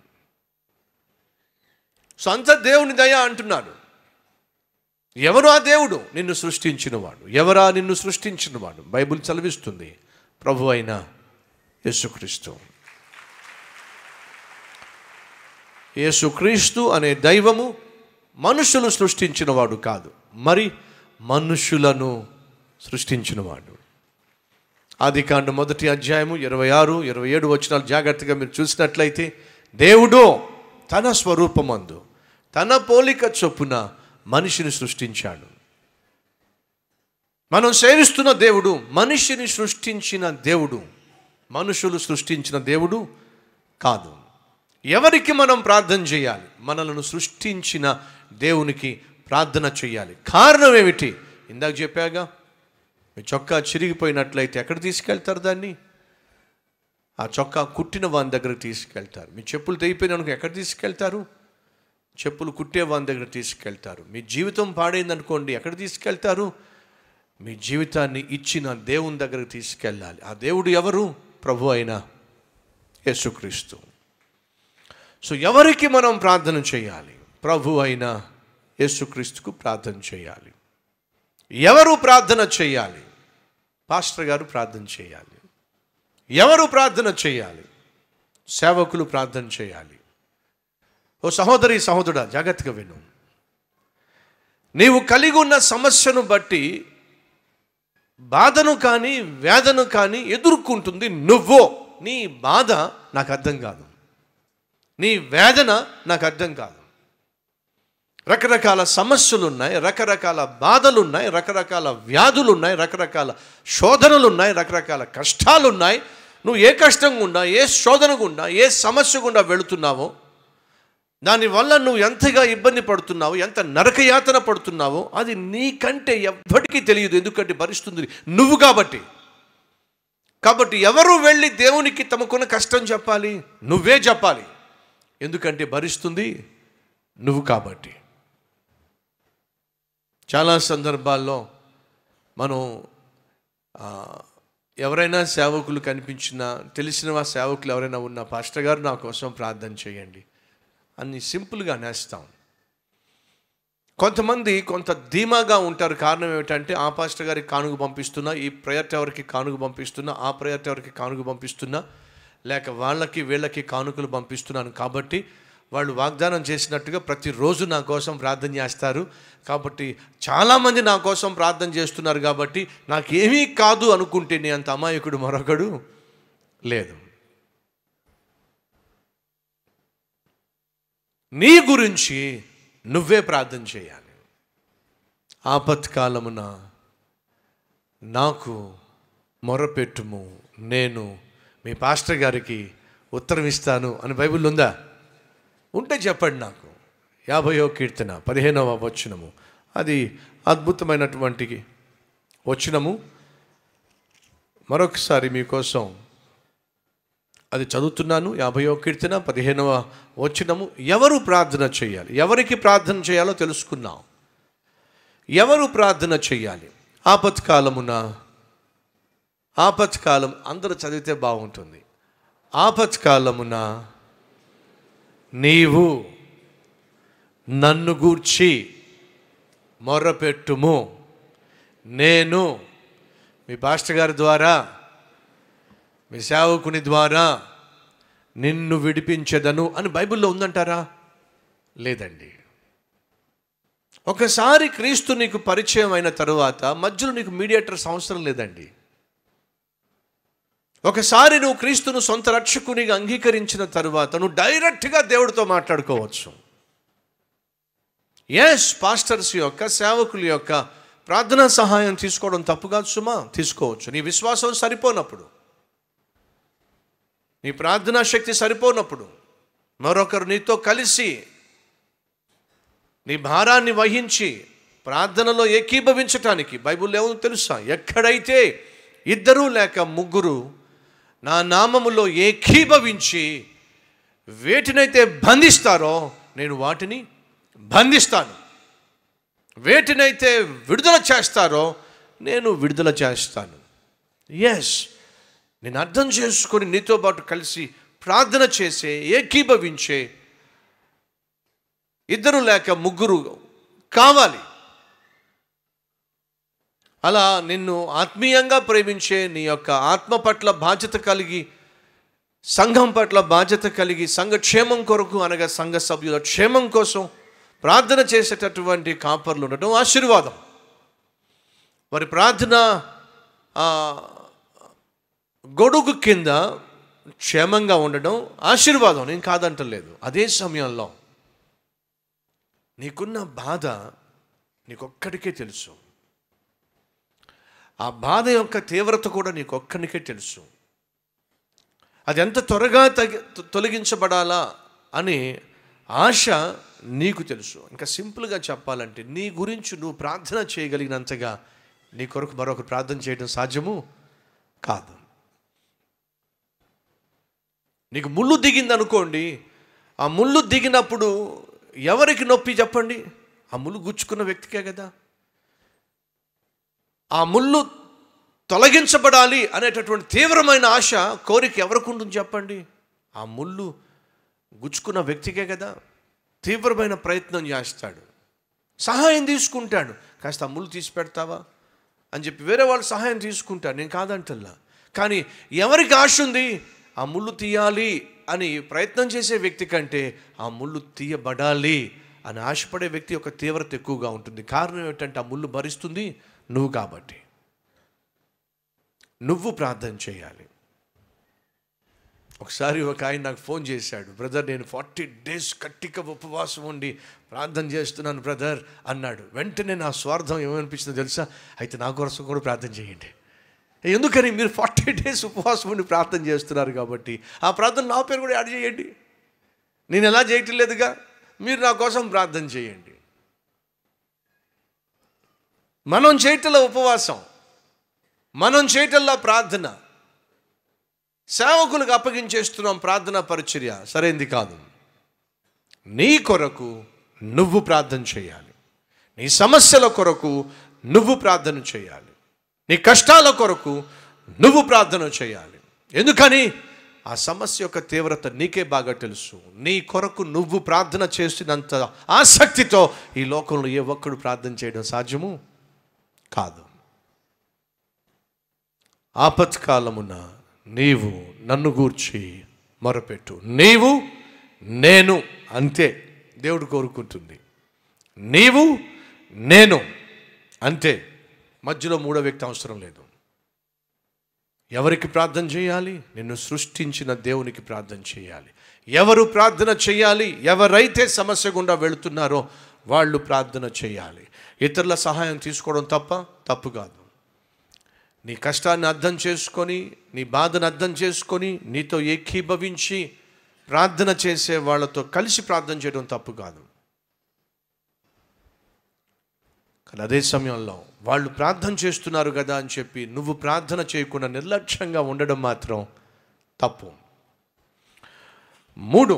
సో అంత దేవుని దయ అంటున్నాడు ఎవరు ఆ దేవుడు నిన్ను సృష్టించినవాడు ఎవరా నిన్ను సృష్టించినవాడు బైబిల్ చదివిస్తుంది ప్రభు అయిన యేసుక్రీస్తు యేసుక్రీస్తు అనే దైవము మనుషులు సృష్టించినవాడు కాదు మరి మనుషులను సృష్టించినవాడు ఆది కాండ మొదటి అధ్యాయము ఇరవై ఆరు ఇరవై ఏడు వచనాలు జాగ్రత్తగా మీరు చూసినట్లయితే దేవుడు తన స్వరూపమందు తన పోలిక చొప్పున మనిషిని సృష్టించాడు మనం సేవిస్తున్న దేవుడు మనిషిని సృష్టించిన దేవుడు మనుషులు సృష్టించిన దేవుడు కాదు ఎవరికి మనం ప్రార్థన చేయాలి మనలను సృష్టించిన దేవునికి ప్రార్థన చేయాలి కారణం ఏమిటి ఇందాక చెప్పాగా మీ చొక్కా చిరిగిపోయినట్లయితే ఎక్కడ తీసుకెళ్తారు దాన్ని ఆ చొక్కా కుట్టిన వాని దగ్గరకు తీసుకెళ్తారు మీ చెప్పులు తెగిపోయినాక ఎక్కడ తీసుకెళ్తారు చెప్పులు కుట్టే వాని దగ్గర తీసుకెళ్తారు మీ జీవితం పాడైంది అనుకోండి ఎక్కడ తీసుకెళ్తారు మీ జీవితాన్ని ఇచ్చిన దేవుని దగ్గరకు తీసుకెళ్ళాలి ఆ దేవుడు ఎవరు ప్రభు అయిన యేసుక్రీస్తు సో ఎవరికి మనం ప్రార్థన చేయాలి ప్రభు అయిన యేసుక్రీస్తుకు ప్రార్థన చేయాలి ఎవరు ప్రార్థన చేయాలి పాస్టర్ గారు ప్రార్థన చేయాలి ఎవరు ప్రార్థన చేయాలి సేవకులు ప్రార్థన చేయాలి ఓ సహోదరి సహోదరుడా జాగ్రత్తగా విను నీవు కలిగి ఉన్న సమస్యను బట్టి బాధను కానీ వేదను కానీ ఎదుర్కొంటుంది నువ్వు నీ బాధ నాకు అర్థం కాదు నీ వేదన నాకు అర్థం కాదు రకరకాల సమస్యలు ఉన్నాయి రకరకాల బాధలు ఉన్నాయి రకరకాల వ్యాధులు ఉన్నాయి రకరకాల శోధనలు ఉన్నాయి రకరకాల కష్టాలు ఉన్నాయి నువ్వు ఏ కష్టం గుండా ఏ శోధన గుండా ఏ సమస్య గుండా వెళుతున్నావో దానివల్ల నువ్వు ఎంతగా ఇబ్బంది పడుతున్నావు ఎంత నరకయాతన పడుతున్నావో అది నీకంటే ఎవ్వడికి తెలియదు ఎందుకంటే భరిస్తుంది నువ్వు కాబట్టి కాబట్టి ఎవరు వెళ్ళి దేవునికి తమకున్న కష్టం చెప్పాలి నువ్వే చెప్పాలి ఎందుకంటే భరిస్తుంది నువ్వు కాబట్టి చాలా సందర్భాల్లో మనం ఆ, ఎవరైనా సేవకులు కనిపించినా తెలిసిన వా సేవకులు ఎవరైనా ఉన్న పాస్టర్ గారు నా కోసం ప్రార్థన చేయండి అని సింపుల్గా నేస్తాం కొంతమంది కొంత ధీమాగా ఉంటారు కారణం ఏమిటంటే ఆ పాస్టర్ గారికి కానుక పంపిస్తున్నా ఈ ప్రయత్నం ఎవరికి కానుక పంపిస్తున్నా ఆ ప్రయత్నం ఎవరికి కానుక పంపిస్తున్నా లేక వాళ్ళకి వీళ్ళకి కానుకలు పంపిస్తున్నాను కాబట్టి వాళ్ళు వాగ్దానం చేసినట్టుగా ప్రతిరోజు నా కోసం ప్రార్థన చేస్తారు కాబట్టి చాలామంది నా కోసం ప్రార్థన చేస్తున్నారు కాబట్టి నాకేమీ కాదు అనుకుంటే నీ అంత అమాయకుడు మరొకడు లేదు నీ గురించి నువ్వే ప్రార్థన చేయాలి ఆపత్కాలమున నాకు మొరపెట్టుము నేను మీ పాస్టర్ గారికి ఉత్తరం ఇస్తాను అని బైబిల్ ఉందా ఉంటే చెప్పండి నాకు యాభయో కీర్తన పదిహేనవ వచనము అది అద్భుతమైనటువంటి వచనము మరొకసారి మీకోసం అది చదువుతున్నాను యాభయో కీర్తన పదిహేనవ వచనము ఎవరు ప్రార్థన చేయాలి ఎవరికి ప్రార్థన చేయాలో తెలుసుకున్నాం ఎవరు ప్రార్థన చేయాలి ఆపత్కాలమున ఆపత్కాలం అందరూ చదివితే బాగుంటుంది ఆపత్కాలమున నీవు నన్ను గూర్చి మొర్రపెట్టుము నేను మీ పాస్టర్ గారి ద్వారా మీ సేవకుని ద్వారా నిన్ను విడిపించదను అని బైబిల్లో ఉందంటారా లేదండి ఒకసారి క్రీస్తు నీకు పరిచయం అయిన తరువాత మధ్యలో నీకు మీడియేటర్స్ అవసరం లేదండి ఒకసారి నువ్వు క్రీస్తును సొంత రక్షకునిగా అంగీకరించిన తరువాత నువ్వు డైరెక్ట్గా దేవుడితో మాట్లాడుకోవచ్చు ఎస్ పాస్టర్స్ యొక్క సేవకుల యొక్క ప్రార్థనా సహాయం తీసుకోవడం తప్పు కాదు సుమా తీసుకోవచ్చు నీ విశ్వాసం సరిపోనప్పుడు నీ ప్రార్థనా శక్తి సరిపోనప్పుడు మరొకరు నీతో కలిసి నీ భారాన్ని వహించి ప్రార్థనలో ఏకీభవించటానికి బైబిల్ ఏమో తెలుసా ఎక్కడైతే ఇద్దరు లేక ముగ్గురు నా నామములో ఏకీభవించి వేటినైతే బంధిస్తారో నేను వాటిని బంధిస్తాను వేటినైతే విడుదల చేస్తారో నేను విడుదల చేస్తాను ఎస్ నేను అర్థం చేసుకొని నీతో పాటు కలిసి ప్రార్థన చేసే ఏకీభవించే ఇద్దరు లేక ముగ్గురు కావాలి అలా నిన్ను ఆత్మీయంగా ప్రేమించే నీ యొక్క ఆత్మ పట్ల బాధ్యత కలిగి సంఘం పట్ల బాధ్యత కలిగి సంఘ క్షేమం కొరకు అనగా సంఘ సభ్యుల క్షేమం కోసం ప్రార్థన చేసేటటువంటి కాపర్లు ఉండటం ఆశీర్వాదం వారి ప్రార్థన ఆ, గొడుగు కింద క్షేమంగా ఉండడం ఆశీర్వాదం నేను కాదంటలేదు అదే సమయంలో నీకున్న బాధ నీకొక్కడికే తెలుసు ఆ బాధ యొక్క తీవ్రత కూడా నీకొక్కడికే తెలుసు అది ఎంత త్వరగా తగి తొలగించబడాలా అని ఆశ నీకు తెలుసు ఇంకా సింపుల్గా చెప్పాలంటే నీ గురించి నువ్వు ప్రార్థన చేయగలిగినంతగా నీ కొరకు మరొక ప్రార్థన చేయడం సాధ్యము కాదు నీకు ముళ్ళు దిగింది అనుకోండి ఆ ముళ్ళు దిగినప్పుడు ఎవరికి నొప్పి చెప్పండి ఆ ముళ్ళు గుచ్చుకున్న వ్యక్తికే కదా ఆ ముళ్ళు తొలగించబడాలి అనేటటువంటి తీవ్రమైన ఆశ కోరిక ఎవరికి ఉంటుంది చెప్పండి ఆ ముళ్ళు గుచ్చుకున్న వ్యక్తికే కదా తీవ్రమైన ప్రయత్నం చేస్తాడు సహాయం తీసుకుంటాడు కాస్త ఆ ముళ్ళు తీసి పెడతావా అని చెప్పి వేరే వాళ్ళు సహాయం తీసుకుంటారు నేను కాదంటల్లా కానీ ఎవరికి ఆశ ఉంది ఆ ముళ్ళు తీయాలి అని ప్రయత్నం చేసే వ్యక్తి కంటే ఆ ముళ్ళు తీయబడాలి అని ఆశపడే వ్యక్తి యొక్క తీవ్రత ఎక్కువగా ఉంటుంది కారణం ఏంటంటే ఆ ముళ్ళు భరిస్తుంది నువ్వు కాబట్టి నువ్వు ప్రార్థన చేయాలి ఒకసారి ఒక ఆయన నాకు ఫోన్ చేశాడు బ్రదర్ నేను ఫార్టీ డేస్ కట్టిక ఉపవాసం ఉండి ప్రార్థన చేస్తున్నాను బ్రదర్ అన్నాడు వెంటనే నా స్వార్థం ఏమనిపించిందో తెలుసా అయితే నా కోసం కూడా ప్రార్థన చేయండి ఎందుకని మీరు ఫార్టీ డేస్ ఉపవాసం ఉండి ప్రార్థన చేస్తున్నారు కాబట్టి ఆ ప్రార్థన నా పేరు కూడా యాడ్ చేయండి నేను ఎలా చేయటం లేదుగా మీరు నా కోసం ప్రార్థన చేయండి మనం చేయటంలో ఉపవాసం మనం చేయటంలో ప్రార్థన సేవకులకు అప్పగించేస్తున్నాం ప్రార్థన పరిచర్య సరైంది కాదు నీ కొరకు నువ్వు ప్రార్థన చేయాలి నీ సమస్యల కొరకు నువ్వు ప్రార్థన చేయాలి నీ కష్టాల కొరకు నువ్వు ప్రార్థన చేయాలి ఎందుకని ఆ సమస్య యొక్క తీవ్రత నీకే బాగా తెలుసు నీ కొరకు నువ్వు ప్రార్థన చేసినంత ఆసక్తితో ఈ లోకంలో ఏ ఒక్కడు ప్రార్థన చేయడం సాధ్యము కాదు ఆపత్కాలమున నీవు నన్ను గూర్చి మొరపెట్టు నీవు నేను అంతే దేవుడు కోరుకుంటుంది నీవు నేను అంతే మధ్యలో మూడో వ్యక్తి అవసరం లేదు ఎవరికి ప్రార్థన చేయాలి నిన్ను సృష్టించిన దేవునికి ప్రార్థన చేయాలి ఎవరు ప్రార్థన చేయాలి ఎవరైతే సమస్య గుండా వెళుతున్నారో వాళ్ళు ప్రార్థన చేయాలి ఇతరుల సహాయం తీసుకోవడం తప్ప తప్పు కాదు నీ కష్టాన్ని అర్థం చేసుకొని నీ బాధను అర్థం చేసుకొని నీతో ఏకీభవించి ప్రార్థన చేసే వాళ్ళతో కలిసి ప్రార్థన చేయడం తప్పు కాదు కానీ అదే సమయంలో వాళ్ళు ప్రార్థన చేస్తున్నారు కదా అని చెప్పి నువ్వు ప్రార్థన చేయకుండా నిర్లక్ష్యంగా ఉండడం మాత్రం తప్పు మూడు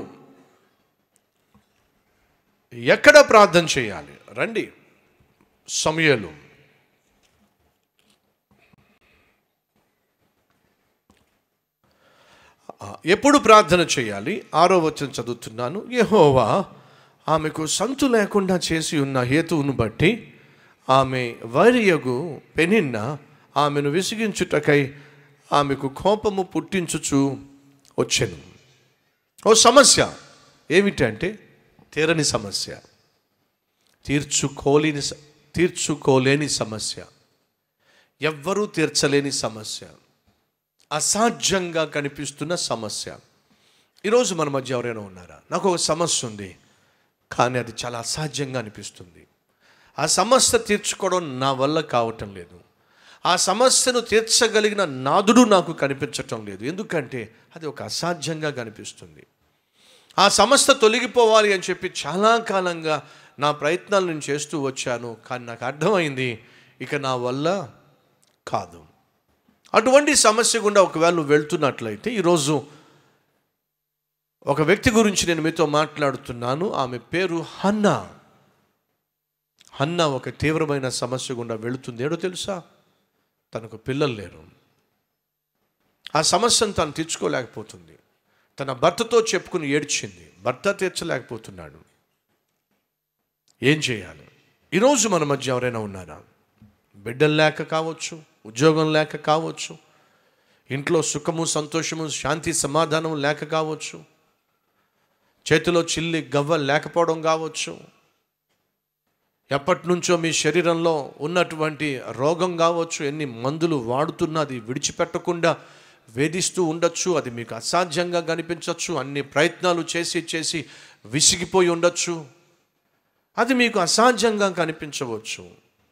ఎక్కడ ప్రార్థన చేయాలి రండి సమయలు ఆ, ఎప్పుడు ప్రార్థన చేయాలి ఆరో వచనం చదువుతున్నాను యెహోవా ఆమెకు సంతు లేకుండా చేసి ఉన్న హేతువును బట్టి ఆమె వైరియగు పెనిన్న ఆమెను విసిగించుటకై ఆమెకు కోపము పుట్టించుచు వచ్చెను ఓ సమస్య ఏమిటంటే తీరని సమస్య తీర్చుకోలేని స- తీర్చుకోలేని సమస్య ఎవ్వరూ తీర్చలేని సమస్య అసాధ్యంగా కనిపిస్తున్న సమస్య ఈరోజు మన మధ్య ఎవరైనా ఉన్నారా నాకు ఒక సమస్య ఉంది కానీ అది చాలా అసాధ్యంగా అనిపిస్తుంది ఆ సమస్య తీర్చుకోవడం నా వల్ల కావటం లేదు ఆ సమస్యను తీర్చగలిగిన నాదుడు నాకు కనిపించటం లేదు ఎందుకంటే అది ఒక అసాధ్యంగా కనిపిస్తుంది ఆ సమస్య తొలగిపోవాలి అని చెప్పి చాలా కాలంగా నా ప్రయత్నాలు నేను చేస్తూ వచ్చాను కానీ నాకు అర్థమైంది ఇక నా వల్ల కాదు అటువంటి సమస్య గుండా ఒకవేళ నువ్వు వెళ్తున్నట్లయితే ఈరోజు ఒక వ్యక్తి గురించి నేను మీతో మాట్లాడుతున్నాను ఆమె పేరు హన్నా హన్నా ఒక తీవ్రమైన సమస్య గుండా వెళుతుంది ఏడో తెలుసా తనకు పిల్లలు లేరు ఆ సమస్యను తను తీర్చుకోలేకపోతుంది తన భర్తతో చెప్పుకుని ఏడ్చింది భర్త తీర్చలేకపోతున్నాడు ఏం చేయాలి ఈరోజు మన మధ్య ఎవరైనా ఉన్నారా బిడ్డలు లేక కావచ్చు ఉద్యోగం లేక కావచ్చు ఇంట్లో సుఖము సంతోషము శాంతి సమాధానం లేక కావచ్చు చేతిలో చిల్లి గవ్వ లేకపోవడం కావచ్చు ఎప్పటి నుంచో మీ శరీరంలో ఉన్నటువంటి రోగం కావచ్చు ఎన్ని మందులు వాడుతున్నా అది విడిచిపెట్టకుండా వేధిస్తూ ఉండొచ్చు అది మీకు అసాధ్యంగా కనిపించవచ్చు అన్ని ప్రయత్నాలు చేసి చేసి విసిగిపోయి ఉండొచ్చు అది మీకు అసాధ్యంగా కనిపించవచ్చు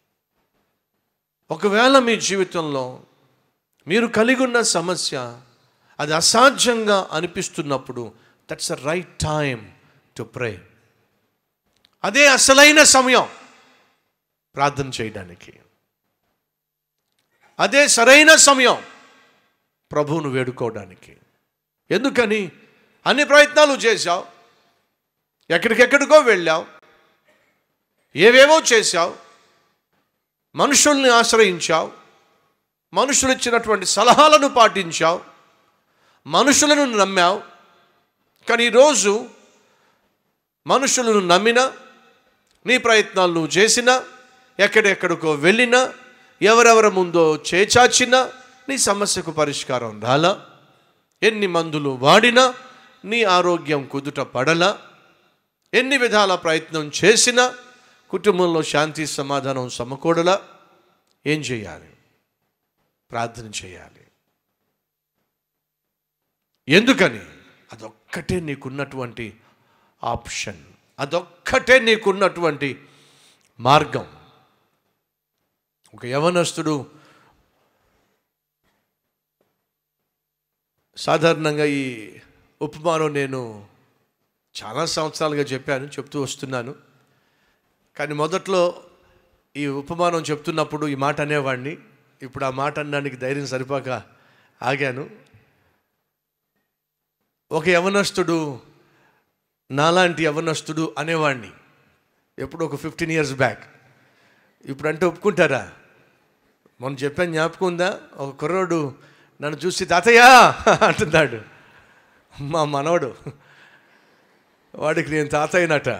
ఒకవేళ మీ జీవితంలో మీరు కలిగి ఉన్న సమస్య అది అసాధ్యంగా అనిపిస్తున్నప్పుడు that's a right time to pray అదే అసలైన సమయం ప్రార్థన చేయడానికి అదే సరైన సమయం ప్రభువును వేడుకోవడానికి ఎందుకని అన్ని ప్రయత్నాలు చేశావు ఎక్కడికెక్కడికో వెళ్ళావు ఏవేవో చేశావు మనుషుల్ని ఆశ్రయించావు మనుషులు ఇచ్చినటువంటి సలహాలను పాటించావు మనుషులను నమ్మావు కానీ ఈరోజు మనుషులను నమ్మినా నీ ప్రయత్నాలు నువ్వు చేసినా ఎక్కడెక్కడికో వెళ్ళినా ఎవరెవరి ముందో చేచాచినా నీ సమస్యకు పరిష్కారం రాలా ఎన్ని మందులు వాడినా నీ ఆరోగ్యం కుదుట పడలా ఎన్ని విధాల ప్రయత్నం చేసినా కుటుంబంలో శాంతి సమాధానం సమకూడలా ఏం చేయాలి ప్రార్థన చేయాలి ఎందుకని అదొక్కటే నీకున్నటువంటి ఆప్షన్ అదొక్కటే నీకున్నటువంటి మార్గం ఒక యవనస్తుడు సాధారణంగా ఈ ఉపమానం నేను చాలా సంవత్సరాలుగా చెప్పాను చెప్తూ వస్తున్నాను కానీ మొదట్లో ఈ ఉపమానం చెప్తున్నప్పుడు ఈ మాట అనేవాడిని ఇప్పుడు ఆ మాట అనడానికి ధైర్యం సరిపోక ఆగాను ఒక యవనస్తుడు నాలాంటి యవనస్తుడు అనేవాడిని ఎప్పుడు ఒక ఫిఫ్టీన్ ఇయర్స్ బ్యాక్ ఇప్పుడు అంటే ఒప్పుకుంటారా మొన్న చెప్పాను జ్ఞాపకం ఉందా ఒక కుర్రోడు నన్ను చూసి తాతయ్య అంటున్నాడు మా మనవడు వాడికి నేను తాతయ్యనట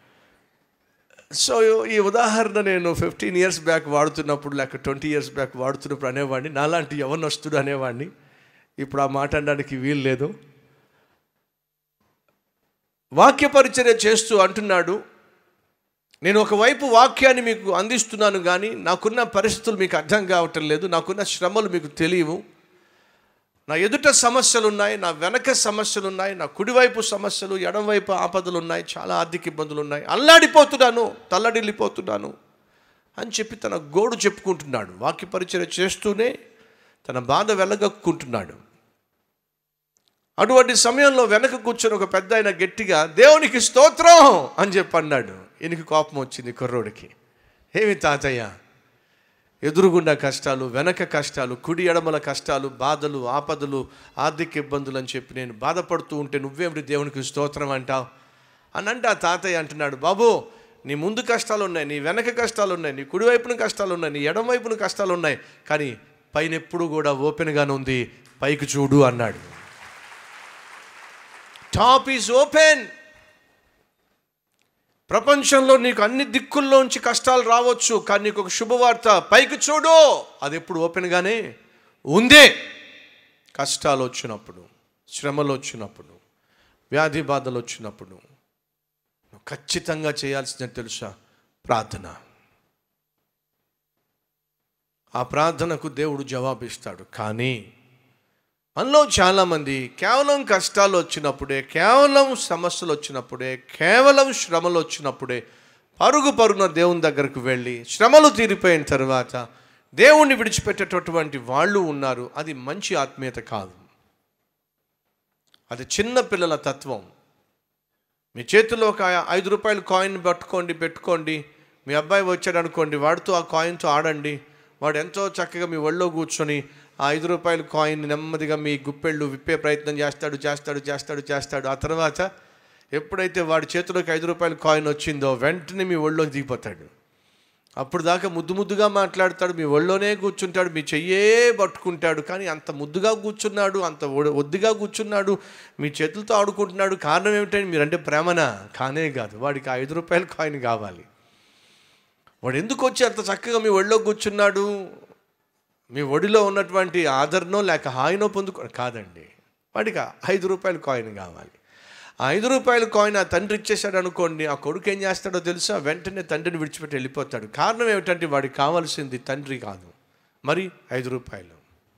సో ఈ ఉదాహరణ నేను ఫిఫ్టీన్ ఇయర్స్ బ్యాక్ వాడుతున్నప్పుడు లేక ట్వంటీ ఇయర్స్ బ్యాక్ వాడుతున్నప్పుడు అనేవాడిని నాలాంటి యవనస్తుడు అనేవాడిని ఇప్పుడు ఆ మాట అనడానికి వీలు లేదు వాక్య పరిచర్య చేస్తూ అంటున్నాడు నేను ఒకవైపు వాక్యాన్ని మీకు అందిస్తున్నాను కానీ నాకున్న పరిస్థితులు మీకు అర్థం కావటం లేదు నాకున్న శ్రమలు మీకు తెలియవు నా ఎదుట సమస్యలు ఉన్నాయి నా వెనక సమస్యలు ఉన్నాయి నా కుడివైపు సమస్యలు ఎడమవైపు ఆపదలు ఉన్నాయి చాలా ఆర్థిక ఇబ్బందులు ఉన్నాయి అల్లాడిపోతున్నాను తల్లడిల్లిపోతున్నాను అని చెప్పి తన గోడు చెప్పుకుంటున్నాడు వాక్య పరిచయం చేస్తూనే తన బాధ వెళ్ళగక్కుంటున్నాడు అటువంటి సమయంలో వెనక కూర్చొని ఒక పెద్ద ఆయన గట్టిగా దేవునికి స్తోత్రం అని చెప్పి అన్నాడు ఈయనకి కోపం వచ్చింది కుర్రోడికి ఏమి తాతయ్య ఎదురుగుండా కష్టాలు వెనక కష్టాలు కుడి ఎడమల కష్టాలు బాధలు ఆపదలు ఆర్థిక ఇబ్బందులు అని చెప్పి నేను బాధపడుతూ ఉంటే నువ్వేమిటి దేవునికి స్తోత్రం అంటావు అని అంటే ఆ తాతయ్య అంటున్నాడు బాబు నీ ముందు కష్టాలు ఉన్నాయి నీ వెనక కష్టాలు ఉన్నాయి నీ కుడివైపున కష్టాలు ఉన్నాయి నీ ఎడమ వైపున కష్టాలు ఉన్నాయి కానీ పైన ఎప్పుడు కూడా ఓపెన్గానే ఉంది పైకి చూడు అన్నాడు టాప్ ఈజ్ ఓపెన్ ప్రపంచంలో నీకు అన్ని దిక్కుల్లోంచి కష్టాలు రావచ్చు కానీ నీకు ఒక శుభవార్త పైకి చూడు అది ఎప్పుడు ఓపెన్గానే ఉందే కష్టాలు వచ్చినప్పుడు శ్రమలు వచ్చినప్పుడు వ్యాధి బాధలు వచ్చినప్పుడు నువ్వు ఖచ్చితంగా చేయాల్సింది తెలుసా ప్రార్థన ఆ ప్రార్థనకు దేవుడు జవాబిస్తాడు కానీ మనలో చాలామంది కేవలం కష్టాలు వచ్చినప్పుడే కేవలం సమస్యలు వచ్చినప్పుడే కేవలం శ్రమలు వచ్చినప్పుడే పరుగు పరుగున దేవుని దగ్గరకు వెళ్ళి శ్రమలు తీరిపోయిన తర్వాత దేవుణ్ణి విడిచిపెట్టేటటువంటి వాళ్ళు ఉన్నారు అది మంచి ఆత్మీయత కాదు అది చిన్న పిల్లల తత్వం మీ చేతిలో ఒక ఐదు రూపాయల కాయిన్ పట్టుకోండి పెట్టుకోండి మీ అబ్బాయి వచ్చాడు అనుకోండి వాడితో ఆ కాయిన్తో ఆడండి వాడు ఎంతో చక్కగా మీ ఒళ్ళో కూర్చొని ఆ ఐదు రూపాయల కాయిన్ నెమ్మదిగా మీ గుప్పెళ్ళు విప్పే ప్రయత్నం చేస్తాడు చేస్తాడు చేస్తాడు చేస్తాడు ఆ తర్వాత ఎప్పుడైతే వాడి చేతిలోకి ఐదు రూపాయల కాయిన్ వచ్చిందో వెంటనే మీ ఒళ్ళో దిగిపోతాడు అప్పుడు దాకా ముద్దు ముద్దుగా మాట్లాడతాడు మీ ఒళ్ళోనే కూర్చుంటాడు మీ చెయ్యే పట్టుకుంటాడు కానీ అంత ముద్దుగా కూర్చున్నాడు అంత ఒ- ఒద్దుగా కూర్చున్నాడు మీ చేతులతో ఆడుకుంటున్నాడు కారణం ఏమిటంటే మీరంటే ప్రేమనా కానే కాదు వాడికి ఆ ఐదు రూపాయల కాయిన్ కావాలి వాడు ఎందుకు వచ్చి అంత చక్కగా మీ ఒళ్ళో కూర్చున్నాడు మీ ఒడిలో ఉన్నటువంటి ఆదరణో లేక హాయినో పొందుకో కాదండి వాడికి ఆ ఐదు రూపాయల కాయిన్ కావాలి ఆ ఐదు రూపాయల కాయిన్ ఆ తండ్రి ఇచ్చేసాడు అనుకోండి ఆ కొడుకు ఏం చేస్తాడో తెలుసా వెంటనే తండ్రిని విడిచిపెట్టి వెళ్ళిపోతాడు కారణం ఏమిటంటే వాడికి కావాల్సింది తండ్రి కాదు మరి ఐదు రూపాయలు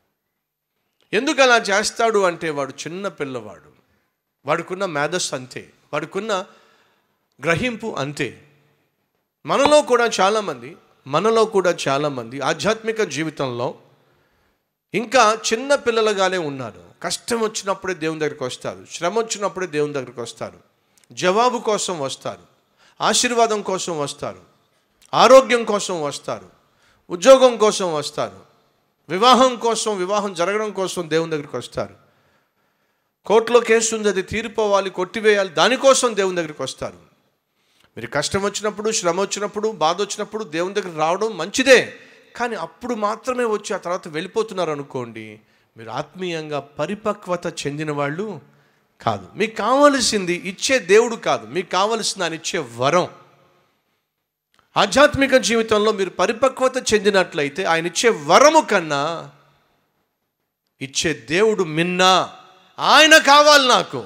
ఎందుకు అలా చేస్తాడు అంటే వాడు చిన్న పిల్లవాడు వాడికున్న మేధస్సు అంతే వాడికున్న గ్రహింపు అంతే మనలో కూడా చాలామంది మనలో కూడా చాలామంది ఆధ్యాత్మిక జీవితంలో ఇంకా చిన్న పిల్లలుగానే ఉన్నారు కష్టం వచ్చినప్పుడే దేవుని దగ్గరికి వస్తారు శ్రమ వచ్చినప్పుడే దేవుని దగ్గరికి వస్తారు జవాబు కోసం వస్తారు ఆశీర్వాదం కోసం వస్తారు ఆరోగ్యం కోసం వస్తారు ఉద్యోగం కోసం వస్తారు వివాహం కోసం వివాహం జరగడం కోసం దేవుని దగ్గరికి వస్తారు కోర్టులో కేసు ఉంది అది తీరిపోవాలి కొట్టివేయాలి దానికోసం దేవుని దగ్గరికి వస్తారు మీరు కష్టం వచ్చినప్పుడు శ్రమ వచ్చినప్పుడు బాధ వచ్చినప్పుడు దేవుని దగ్గర రావడం మంచిదే కానీ అప్పుడు మాత్రమే వచ్చి ఆ తర్వాత వెళ్ళిపోతున్నారు అనుకోండి మీరు ఆత్మీయంగా పరిపక్వత చెందిన వాళ్ళు కాదు మీకు కావలసింది ఇచ్చే దేవుడు కాదు మీకు కావలసిన ఆయన ఇచ్చే వరం ఆధ్యాత్మిక జీవితంలో మీరు పరిపక్వత చెందినట్లయితే ఆయన ఇచ్చే వరము కన్నా ఇచ్చే దేవుడు మిన్నా ఆయన కావాలి నాకు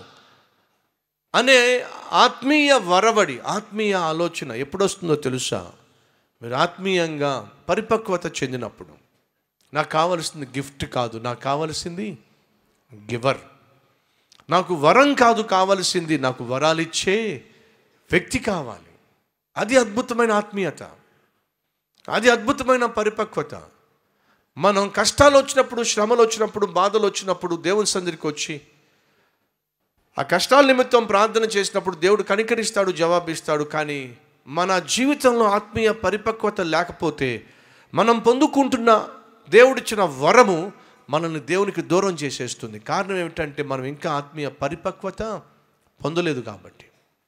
అనే ఆత్మీయ వరవడి ఆత్మీయ ఆలోచన ఎప్పుడొస్తుందో తెలుసా మీరు ఆత్మీయంగా పరిపక్వత చెందినప్పుడు నాకు కావలసింది గిఫ్ట్ కాదు నాకు కావలసింది గివర్ నాకు వరం కాదు కావలసింది నాకు వరాలిచ్చే వ్యక్తి కావాలి అది అద్భుతమైన ఆత్మీయత అది అద్భుతమైన పరిపక్వత మనం కష్టాలు వచ్చినప్పుడు శ్రమలు వచ్చినప్పుడు బాధలు వచ్చినప్పుడు దేవుని సందరికి వచ్చి ఆ కష్టాల నిమిత్తం ప్రార్థన చేసినప్పుడు దేవుడు కనికరిస్తాడు జవాబిస్తాడు కానీ మన జీవితంలో ఆత్మీయ పరిపక్వత లేకపోతే మనం పొందుకుంటున్న దేవుడిచ్చిన వరము మనల్ని దేవునికి దూరం చేసేస్తుంది కారణం ఏమిటంటే మనం ఇంకా ఆత్మీయ పరిపక్వత పొందలేదు కాబట్టి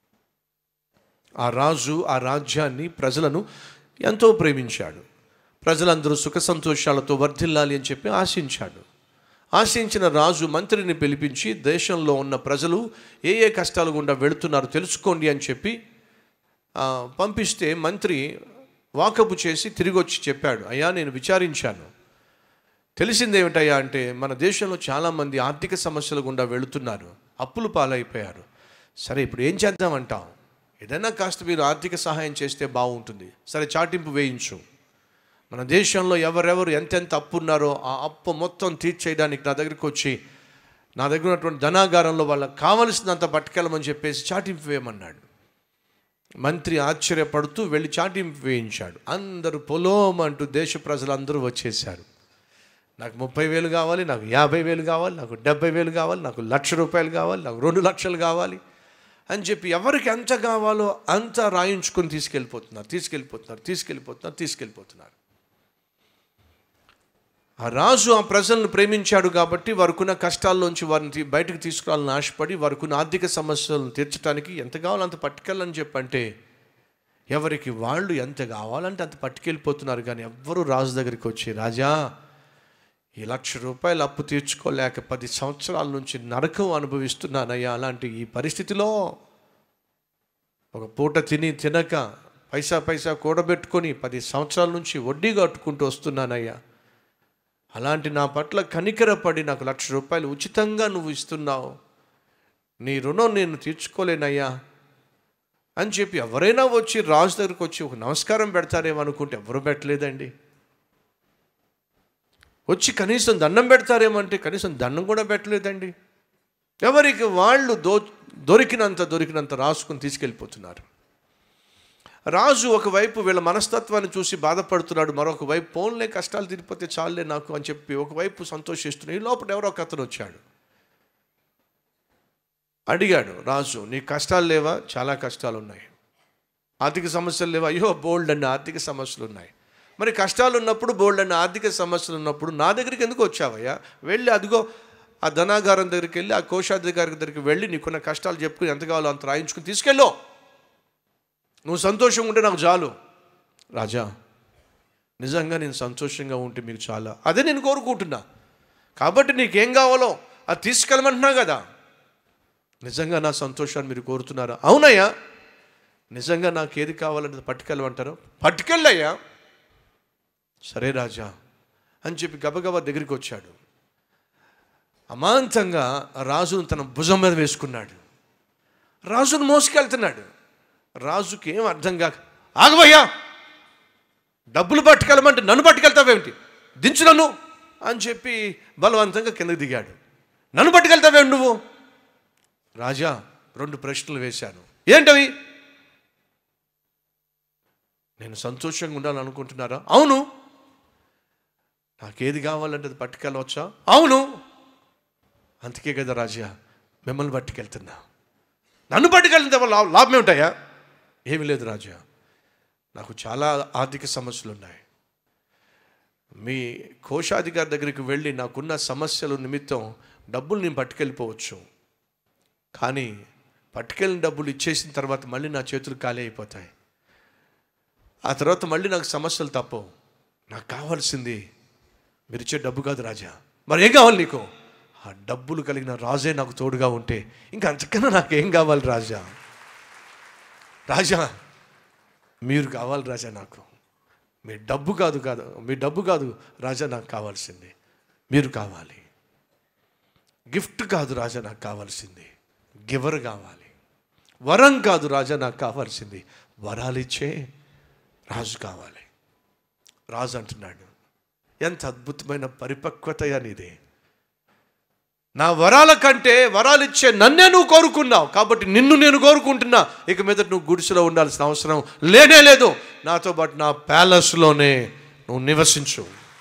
ఆ రాజు ఆ రాజ్యాన్ని ప్రజలను ఎంతో ప్రేమించాడు ప్రజలందరూ సుఖ సంతోషాలతో వర్ధిల్లాలి అని చెప్పి ఆశించాడు ఆశించిన రాజు మంత్రిని పిలిపించి దేశంలో ఉన్న ప్రజలు ఏ ఏ కష్టాలు గుండా వెళుతున్నారో తెలుసుకోండి అని చెప్పి ఆ, పంపిస్తే మంత్రి వాకపు చేసి తిరిగి వచ్చి చెప్పాడు అయ్యా నేను విచారించాను తెలిసింది ఏమిటయ్యా అంటే మన దేశంలో చాలామంది ఆర్థిక సమస్యల గుండా వెళుతున్నారు అప్పులు పాలైపోయారు సరే ఇప్పుడు ఏం చేద్దామంటాం ఏదైనా కాస్త మీరు ఆర్థిక సహాయం చేస్తే బాగుంటుంది సరే చాటింపు వేయించు మన దేశంలో ఎవరెవరు ఎంతెంత అప్పు ఉన్నారో ఆ అప్పు మొత్తం తీర్చేయడానికి నా దగ్గరికి వచ్చి నా దగ్గర ఉన్నటువంటి ధనాగారంలో వాళ్ళకి కావలసినంత పట్టుకెళ్ళమని చెప్పేసి చాటింపు వేయమన్నాడు మంత్రి ఆశ్చర్యపడుతూ వెళ్ళి చాటింపు వేయించాడు అందరూ పొలోం అంటూ దేశ ప్రజలందరూ వచ్చేసారు నాకు ముప్పై వేలు కావాలి నాకు యాభై వేలు కావాలి నాకు డెబ్బై వేలు కావాలి నాకు లక్ష రూపాయలు కావాలి నాకు రెండు లక్షలు కావాలి అని చెప్పి ఎవరికి ఎంత కావాలో అంత రాయించుకొని తీసుకెళ్ళిపోతున్నారు తీసుకెళ్ళిపోతున్నారు తీసుకెళ్ళిపోతున్నారు తీసుకెళ్ళిపోతున్నారు ఆ రాజు ఆ ప్రజలను ప్రేమించాడు కాబట్టి వారికున్న కష్టాల్లోంచి వారిని తీ- బయటకు తీసుకురావాలని ఆశపడి వారికున్న ఆర్థిక సమస్యలను తీర్చడానికి ఎంత కావాలో అంత పట్టుకెళ్ళని చెప్పంటే ఎవరికి వాళ్ళు ఎంత కావాలంటే అంత పట్టుకెళ్ళిపోతున్నారు కానీ ఎవ్వరూ రాజు దగ్గరికి వచ్చి రాజా ఈ లక్ష రూపాయలు అప్పు తీర్చుకోలేక పది సంవత్సరాల నుంచి నరకం అనుభవిస్తున్నానయ్యా అలాంటి ఈ పరిస్థితిలో ఒక పూట తిని తినక పైసా పైసా కూడబెట్టుకొని పది సంవత్సరాల నుంచి వడ్డీ కట్టుకుంటూ వస్తున్నానయ్యా అలాంటి నా పట్ల కనికరపడి నాకు లక్ష రూపాయలు ఉచితంగా నువ్వు ఇస్తున్నావు నీ రుణం నేను తీర్చుకోలేనయ్యా అని చెప్పి ఎవరైనా వచ్చి రాజు దగ్గరకు వచ్చి ఒక నమస్కారం పెడతారేమో అనుకుంటే ఎవరు పెట్టలేదండి వచ్చి కనీసం దండం పెడతారేమో అంటే కనీసం దండం కూడా పెట్టలేదండి ఎవరికి వాళ్ళు దో దొరికినంత దొరికినంత రాసుకుని తీసుకెళ్ళిపోతున్నారు రాజు ఒకవైపు వీళ్ళ మనస్తత్వాన్ని చూసి బాధపడుతున్నాడు మరొక వైపు పోన్లే కష్టాలు తీరిపోతే చాలులే నాకు అని చెప్పి ఒకవైపు సంతోషిస్తున్నాడు ఈ లోపల ఎవరో ఒక అతను వచ్చాడు అడిగాడు రాజు నీ కష్టాలు లేవా చాలా కష్టాలు ఉన్నాయి ఆర్థిక సమస్యలు లేవా అయ్యో బోల్డ్ అన్న ఆర్థిక సమస్యలు ఉన్నాయి మరి కష్టాలు ఉన్నప్పుడు బోల్డ్ అన్న ఆర్థిక సమస్యలు ఉన్నప్పుడు నా దగ్గరికి ఎందుకు వచ్చావయ్యా వెళ్ళి అదిగో ఆ ధనాగారం దగ్గరికి వెళ్ళి ఆ కోశాధికారి దగ్గరికి వెళ్ళి నీకున్న కష్టాలు చెప్పుకుని ఎంత కావాలో అంత రాయించుకుని తీసుకెళ్ళు నువ్వు సంతోషంగా ఉంటే నాకు చాలు రాజా నిజంగా నేను సంతోషంగా ఉంటే మీకు చాలా అదే నేను కోరుకుంటున్నా కాబట్టి నీకేం కావాలో అది తీసుకెళ్ళమంటున్నా కదా నిజంగా నా సంతోషాన్ని మీరు కోరుతున్నారా అవునయ్యా నిజంగా నాకు ఏది కావాలనేది పట్టుకెళ్ళమంటారు పట్టుకెళ్ళయ్యా సరే రాజా అని చెప్పి గబగబా దగ్గరికి వచ్చాడు అమాంతంగా రాజును తన భుజం మీద వేసుకున్నాడు రాజును మోసుకెళ్తున్నాడు రాజుకి ఏం అర్థం కాక ఆగబయ్యా డబ్బులు పట్టుకెళ్ళమంటే నన్ను పట్టుకెళ్తావేమిటి దించు నన్ను అని చెప్పి బలవంతంగా కిందకి దిగాడు నన్ను పట్టుకెళ్తావేమిటి నువ్వు రాజా రెండు ప్రశ్నలు వేశాను ఏంటవి నేను సంతోషంగా ఉండాలని అనుకుంటున్నారా అవును నాకేది కావాలంటే అది పట్టుకెళ్ళవచ్చా అవును అందుకే కదా రాజా మిమ్మల్ని పట్టుకెళ్తున్నా నన్ను పట్టుకెళ్తే లా- లాభం ఏమిటాయా ఏమీ లేదు రాజా నాకు చాలా ఆర్థిక సమస్యలు ఉన్నాయి మీ కోశాధికారి దగ్గరికి వెళ్ళి నాకున్న సమస్యల నిమిత్తం డబ్బులు నేను పట్టుకెళ్ళిపోవచ్చు కానీ పట్టుకెళ్ళిన డబ్బులు ఇచ్చేసిన తర్వాత మళ్ళీ నా చేతులు ఖాళీ అయిపోతాయి ఆ తర్వాత మళ్ళీ నాకు సమస్యలు తప్పవు నాకు కావాల్సింది మీరు ఇచ్చే డబ్బు కాదు రాజా మరి ఏం కావాలి నీకు ఆ డబ్బులు కలిగిన రాజే నాకు తోడుగా ఉంటే ఇంకా అంతకన్నా నాకేం కావాలి రాజా రాజా మీరు కావాలి రాజా నాకు మీ డబ్బు కాదు కాదు మీ డబ్బు కాదు రాజా నాకు కావాల్సింది మీరు కావాలి గిఫ్ట్ కాదు రాజా నాకు కావాల్సింది గివర్ కావాలి వరం కాదు రాజా నాకు కావాల్సింది వరాలు ఇచ్చే రాజు కావాలి రాజు అంటున్నాడు ఎంత అద్భుతమైన పరిపక్వత అనేది నా వరాల కంటే వరాలు ఇచ్చే నన్నే నువ్వు కోరుకున్నావు కాబట్టి నిన్ను నేను కోరుకుంటున్నా ఇక మీద నువ్వు గుడిసెలో ఉండాల్సిన అవసరం లేనే లేదు నాతో పాటు నా ప్యాలెస్లోనే నువ్వు నివసించు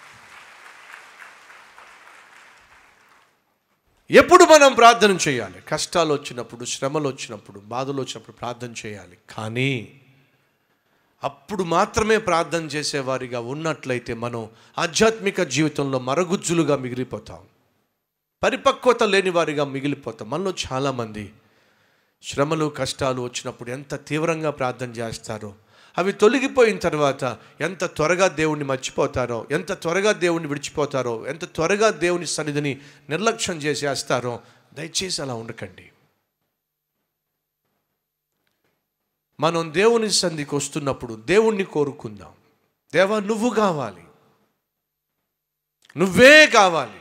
ఎప్పుడు మనం ప్రార్థన చేయాలి కష్టాలు వచ్చినప్పుడు శ్రమలు వచ్చినప్పుడు బాధలు వచ్చినప్పుడు ప్రార్థన చేయాలి కానీ అప్పుడు మాత్రమే ప్రార్థన చేసేవారిగా ఉన్నట్లయితే మనం ఆధ్యాత్మిక జీవితంలో మరగుజ్జులుగా మిగిలిపోతాం పరిపక్వత లేని వారిగా మిగిలిపోతాం మనలో చాలామంది శ్రమలు కష్టాలు వచ్చినప్పుడు ఎంత తీవ్రంగా ప్రార్థన చేస్తారో అవి తొలగిపోయిన తర్వాత ఎంత త్వరగా దేవుణ్ణి మర్చిపోతారో ఎంత త్వరగా దేవుణ్ణి విడిచిపోతారో ఎంత త్వరగా దేవుని సన్నిధిని నిర్లక్ష్యం చేసేస్తారో దయచేసి అలా ఉండకండి మనం దేవుని సన్నిధికి వస్తున్నప్పుడు దేవుణ్ణి కోరుకుందాం దేవా నువ్వు కావాలి నువ్వే కావాలి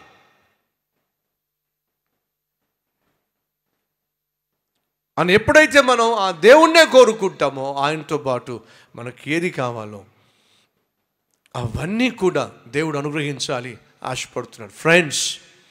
అని ఎప్పుడైతే మనం ఆ దేవుణ్ణే కోరుకుంటామో ఆయనతో పాటు మనకి ఏది కావాలో అవన్నీ కూడా దేవుడు అనుగ్రహించాలి ఆశపడుతున్నాడు ఫ్రెండ్స్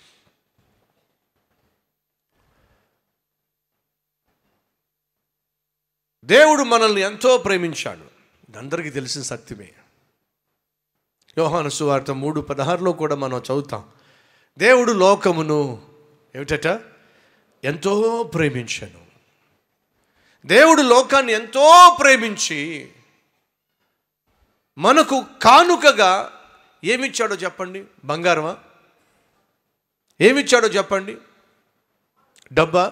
దేవుడు మనల్ని ఎంతో ప్రేమించాడు ఇది అందరికీ తెలిసిన సత్యమే యోహాను సువార్త మూడు పదహారులో కూడా మనం చదువుతాం దేవుడు లోకమును ఏమిటట ఎంతో ప్రేమించను దేవుడు లోకాన్ని ఎంతో ప్రేమించి మనకు కానుకగా ఏమిచ్చాడో చెప్పండి బంగారమా ఏమిచ్చాడో చెప్పండి డబ్బా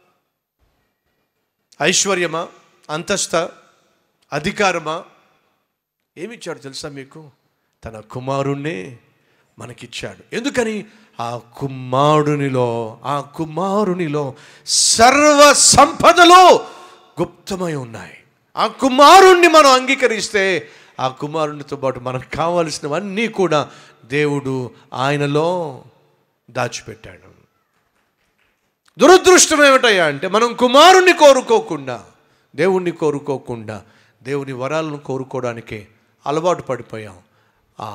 ఐశ్వర్యమా అంతస్త అధికారమా ఏమిచ్చాడు తెలుసా మీకు తన కుమారుణ్ణే మనకిచ్చాడు ఎందుకని ఆ కుమారునిలో ఆ కుమారునిలో సర్వ సంపదలు గుప్తమై ఉన్నాయి ఆ కుమారుణ్ణి మనం అంగీకరిస్తే ఆ కుమారునితో పాటు మనకు కావలసినవన్నీ కూడా దేవుడు ఆయనలో దాచిపెట్టాడు దురదృష్టం ఏమిటయ్యా అంటే మనం కుమారుణ్ణి కోరుకోకుండా దేవుణ్ణి కోరుకోకుండా దేవుని వరాలను కోరుకోవడానికి అలవాటు పడిపోయాం ఆ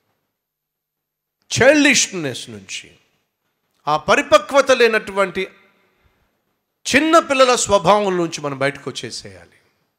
చైల్డిష్నెస్ నుంచి ఆ పరిపక్వత లేనటువంటి చిన్న పిల్లల స్వభావం నుంచి మనం బయటకు వచ్చేసేయాలి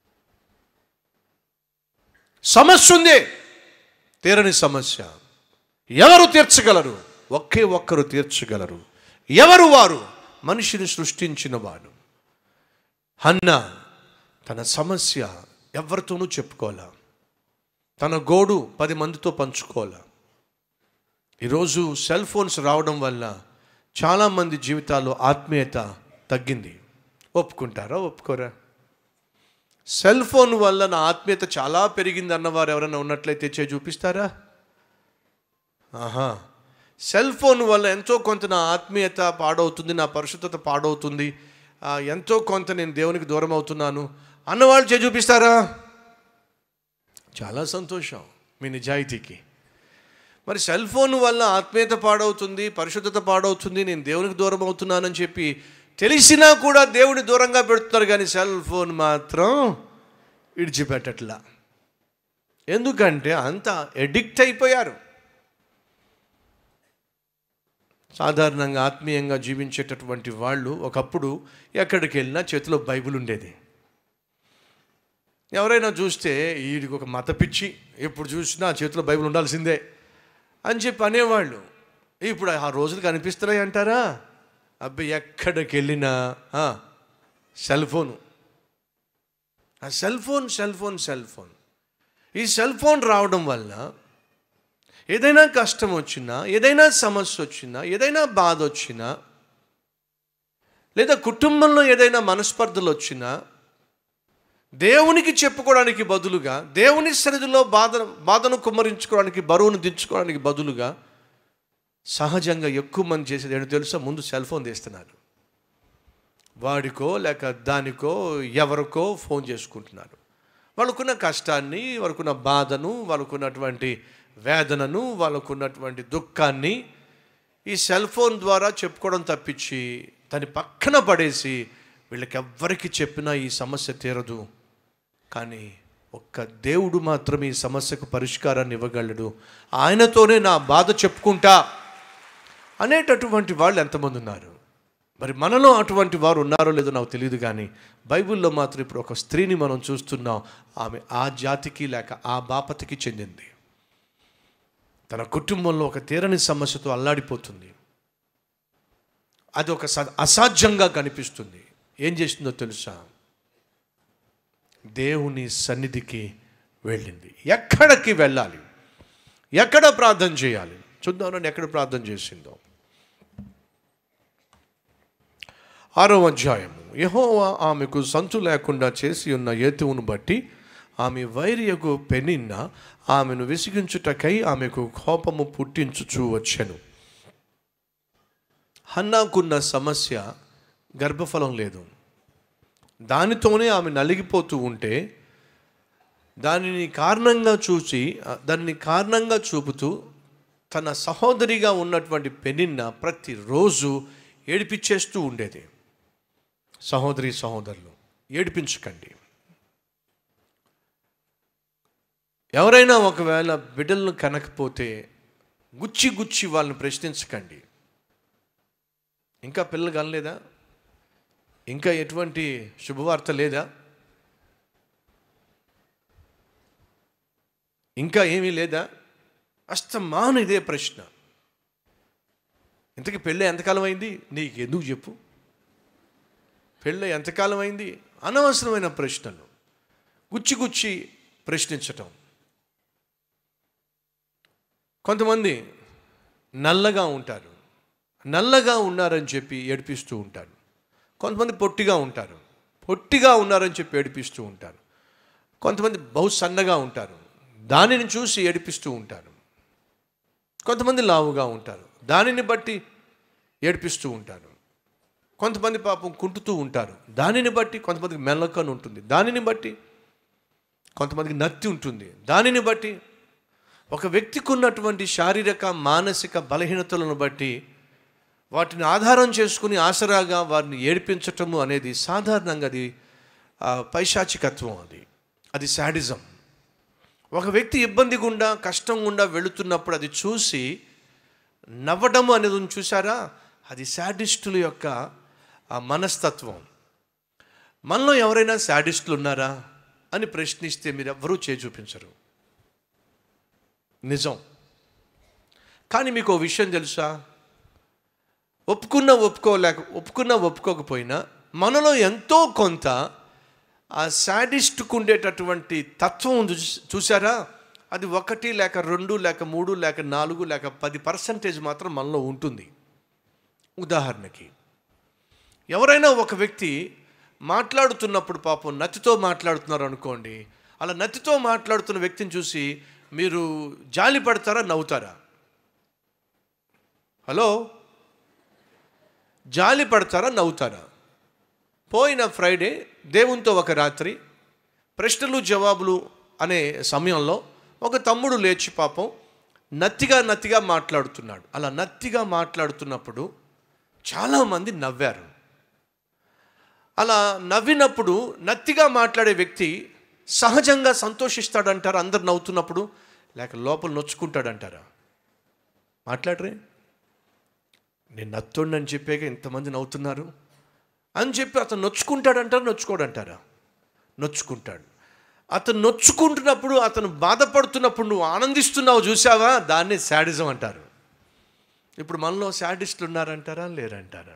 సమస్య ఉంది తీరని సమస్య ఎవరు తీర్చగలరు ఒకే ఒక్కరు తీర్చగలరు ఎవరు వారు మనిషిని సృష్టించిన వాడు హన్న తన సమస్య ఎవరితోనూ చెప్పుకోలే తన గోడు పది మందితో పంచుకోలే ఈరోజు సెల్ ఫోన్స్ రావడం వల్ల చాలామంది జీవితాల్లో ఆత్మీయత తగ్గింది ఒప్పుకుంటారా ఒప్పుకోరా సెల్ ఫోన్ వల్ల నా ఆత్మీయత చాలా పెరిగింది అన్నవారు ఎవరైనా ఉన్నట్లయితే చే చూపిస్తారా ఆహా సెల్ ఫోన్ వల్ల ఎంతో కొంత నా ఆత్మీయత పాడవుతుంది నా పరిశుద్ధత పాడవుతుంది ఆ, ఎంతో కొంత నేను దేవునికి దూరం అవుతున్నాను అన్నవాళ్ళు చే చూపిస్తారా చాలా సంతోషం మీ నిజాయితీకి మరి సెల్ ఫోన్ వల్ల ఆత్మీయత పాడవుతుంది పరిశుద్ధత పాడవుతుంది నేను దేవునికి దూరం అవుతున్నానని చెప్పి తెలిసినా కూడా దేవుని దూరంగా పెడుతున్నారు కానీ సెల్ ఫోన్ మాత్రం విడిచిపెట్టట్లా ఎందుకంటే అంత ఎడిక్ట్ అయిపోయారు సాధారణంగా ఆత్మీయంగా జీవించేటటువంటి వాళ్ళు ఒకప్పుడు ఎక్కడికి వెళ్ళినా చేతిలో బైబిల్ ఉండేది ఎవరైనా చూస్తే వీడికి ఒక మత పిచ్చి ఎప్పుడు చూసినా చేతిలో బైబిల్ ఉండాల్సిందే అని చెప్పి అనేవాళ్ళు ఇప్పుడు ఆ రోజులు కనిపిస్తున్నాయి అంటారా అబ్బాయి ఎక్కడికి వెళ్ళినా ఆ, సెల్ ఫోను ఆ cell phone cell phone cell phone ఈ సెల్ ఫోన్ రావడం వల్ల ఏదైనా కష్టం వచ్చినా ఏదైనా సమస్య వచ్చినా ఏదైనా బాధ వచ్చినా లేదా కుటుంబంలో ఏదైనా మనస్పర్ధలు వచ్చినా దేవునికి చెప్పుకోవడానికి బదులుగా దేవుని సన్నిధిలో బాధ బాధను కుమ్మరించుకోవడానికి బరువును దించుకోవడానికి బదులుగా సహజంగా ఎక్కువ మంది చేసేది ఏంటో తెలుసా ముందు సెల్ ఫోన్ తీస్తున్నారు వాడికో లేక దానికో ఎవరికో ఫోన్ చేసుకుంటున్నారు వాళ్ళకున్న కష్టాన్ని వాళ్ళకున్న బాధను వాళ్ళకున్నటువంటి వేదనను వాళ్ళకున్నటువంటి దుఃఖాన్ని ఈ సెల్ ఫోన్ ద్వారా చెప్పుకోవడం తప్పించి దాని పక్కన పడేసి వీళ్ళకి ఎవ్వరికి చెప్పినా ఈ సమస్య తీరదు కానీ ఒక్క దేవుడు మాత్రం ఈ సమస్యకు పరిష్కారాన్ని ఇవ్వగలడు ఆయనతోనే నా బాధ చెప్పుకుంటా అనేటటువంటి వాళ్ళు ఎంతమంది ఉన్నారు మరి మనలో అటువంటి వారు ఉన్నారో లేదో నాకు తెలియదు కానీ బైబిల్లో మాత్రం ఇప్పుడు ఒక స్త్రీని మనం చూస్తున్నాం ఆమె ఆ జాతికి లేక ఆ బాపతికి చెందింది తన కుటుంబంలో ఒక తీరని సమస్యతో అల్లాడిపోతుంది అది ఒక స- అసాధ్యంగా కనిపిస్తుంది ఏం చేస్తుందో తెలుసా దేవుని సన్నిధికి వెళ్ళింది ఎక్కడికి వెళ్ళాలి ఎక్కడ ప్రార్థన చేయాలి చూద్దాం రండి ఎక్కడ ప్రార్థన చేసిందో ఆరో అధ్యాయము యెహోవా ఆమెకు సంతు లేకుండా చేసి ఉన్న ఏతువును బట్టి ఆమె వైర్యకు పెనిన్న ఆమెను విసిగించుటకై ఆమెకు కోపము పుట్టించుచూ వచ్చెను హన్నాకున్న సమస్య గర్భఫలం లేదు దానితోనే ఆమె నలిగిపోతూ ఉంటే దానిని కారణంగా చూసి ఆ, దానిని కారణంగా చూపుతూ తన సహోదరిగా ఉన్నటువంటి పెనిన్న ప్రతిరోజు ఏడిపించేస్తూ ఉండేది సహోదరి సహోదరులు ఏడిపించకండి ఎవరైనా ఒకవేళ బిడ్డలను కనకపోతే గుచ్చి గుచ్చి వాళ్ళని ప్రశ్నించకండి ఇంకా పిల్లలు కనలేదా ఇంకా ఎటువంటి శుభవార్త లేదా ఇంకా ఏమీ లేదా అస్తమాను ఇదే ప్రశ్న ఇంతకీ పెళ్ళి ఎంతకాలం అయింది నీకు ఎందుకు చెప్పు పెళ్ళి ఎంతకాలం అయింది అనవసరమైన ప్రశ్నలు గుచ్చి గుచ్చి ప్రశ్నించటం కొంతమంది నల్లగా ఉంటారు నల్లగా ఉన్నారని చెప్పి ఏడిపిస్తూ ఉంటారు కొంతమంది పొట్టిగా ఉంటారు పొట్టిగా ఉన్నారని చెప్పి ఏడిపిస్తూ ఉంటారు కొంతమంది బహు సన్నగా ఉంటారు దానిని చూసి ఏడిపిస్తూ ఉంటారు కొంతమంది లావుగా ఉంటారు దానిని బట్టి ఏడిపిస్తూ ఉంటారు కొంతమంది పాపం కుంటుతూ ఉంటారు దానిని బట్టి కొంతమందికి మెల్లకను ఉంటుంది దానిని బట్టి కొంతమందికి నత్తి ఉంటుంది దానిని బట్టి ఒక వ్యక్తికి ఉన్నటువంటి శారీరక మానసిక బలహీనతలను బట్టి వాటిని ఆధారం చేసుకుని ఆసరాగా వారిని ఏడిపించటము అనేది సాధారణంగా అది ఆ, పైశాచికత్వం అది అది శాడిజం ఒక వ్యక్తి ఇబ్బంది గుండా కష్టం గుండా వెళుతున్నప్పుడు అది చూసి నవ్వడము అనేది ఉంది చూసారా అది శాడిస్టుల యొక్క ఆ మనస్తత్వం మనలో ఎవరైనా శాడిస్టులు ఉన్నారా అని ప్రశ్నిస్తే మీరు ఎవ్వరూ చేయి చూపించరు నిజం కానీ మీకు ఓ విషయం తెలుసా ఒప్పుకున్నా ఒప్పుకోలేక ఒప్పుకున్నా ఒప్పుకోకపోయినా మనలో ఎంతో కొంత ఆ శాడిస్ట్కు ఉండేటటువంటి తత్వం ఉంది చూస్- చూసారా అది ఒకటి లేక రెండు లేక మూడు లేక నాలుగు లేక పది పర్సంటేజ్ మాత్రం మనలో ఉంటుంది ఉదాహరణకి ఎవరైనా ఒక వ్యక్తి మాట్లాడుతున్నప్పుడు పాపం నత్తితో మాట్లాడుతున్నారు అనుకోండి అలా నత్తితో మాట్లాడుతున్న వ్యక్తిని చూసి మీరు జాలి పడతారా నవ్వుతారా హలో జాలి పడతారా నవ్వుతారా పోయిన ఫ్రైడే దేవునితో ఒక రాత్రి ప్రశ్నలు జవాబులు అనే సమయంలో ఒక తమ్ముడు లేచి పాపం నత్తిగా నత్తిగా మాట్లాడుతున్నాడు అలా నత్తిగా మాట్లాడుతున్నప్పుడు చాలామంది నవ్వారు అలా నవ్వినప్పుడు నత్తిగా మాట్లాడే వ్యక్తి సహజంగా సంతోషిస్తాడంటారా అందరు నవ్వుతున్నప్పుడు లేక లోపల నొచ్చుకుంటాడంటారా మాట్లాడరే నేను నత్తుండని చెప్పాక ఇంతమంది నవ్వుతున్నారు అని చెప్పి అతను నొచ్చుకుంటాడంటారా నొచ్చుకోడంటారా నొచ్చుకుంటాడు అతను నొచ్చుకుంటున్నప్పుడు అతను బాధపడుతున్నప్పుడు నువ్వు ఆనందిస్తున్నావు చూసావా దాన్నే శాడిజం అంటారు ఇప్పుడు మనలో శాడిస్టులు ఉన్నారంటారా లేరంటారా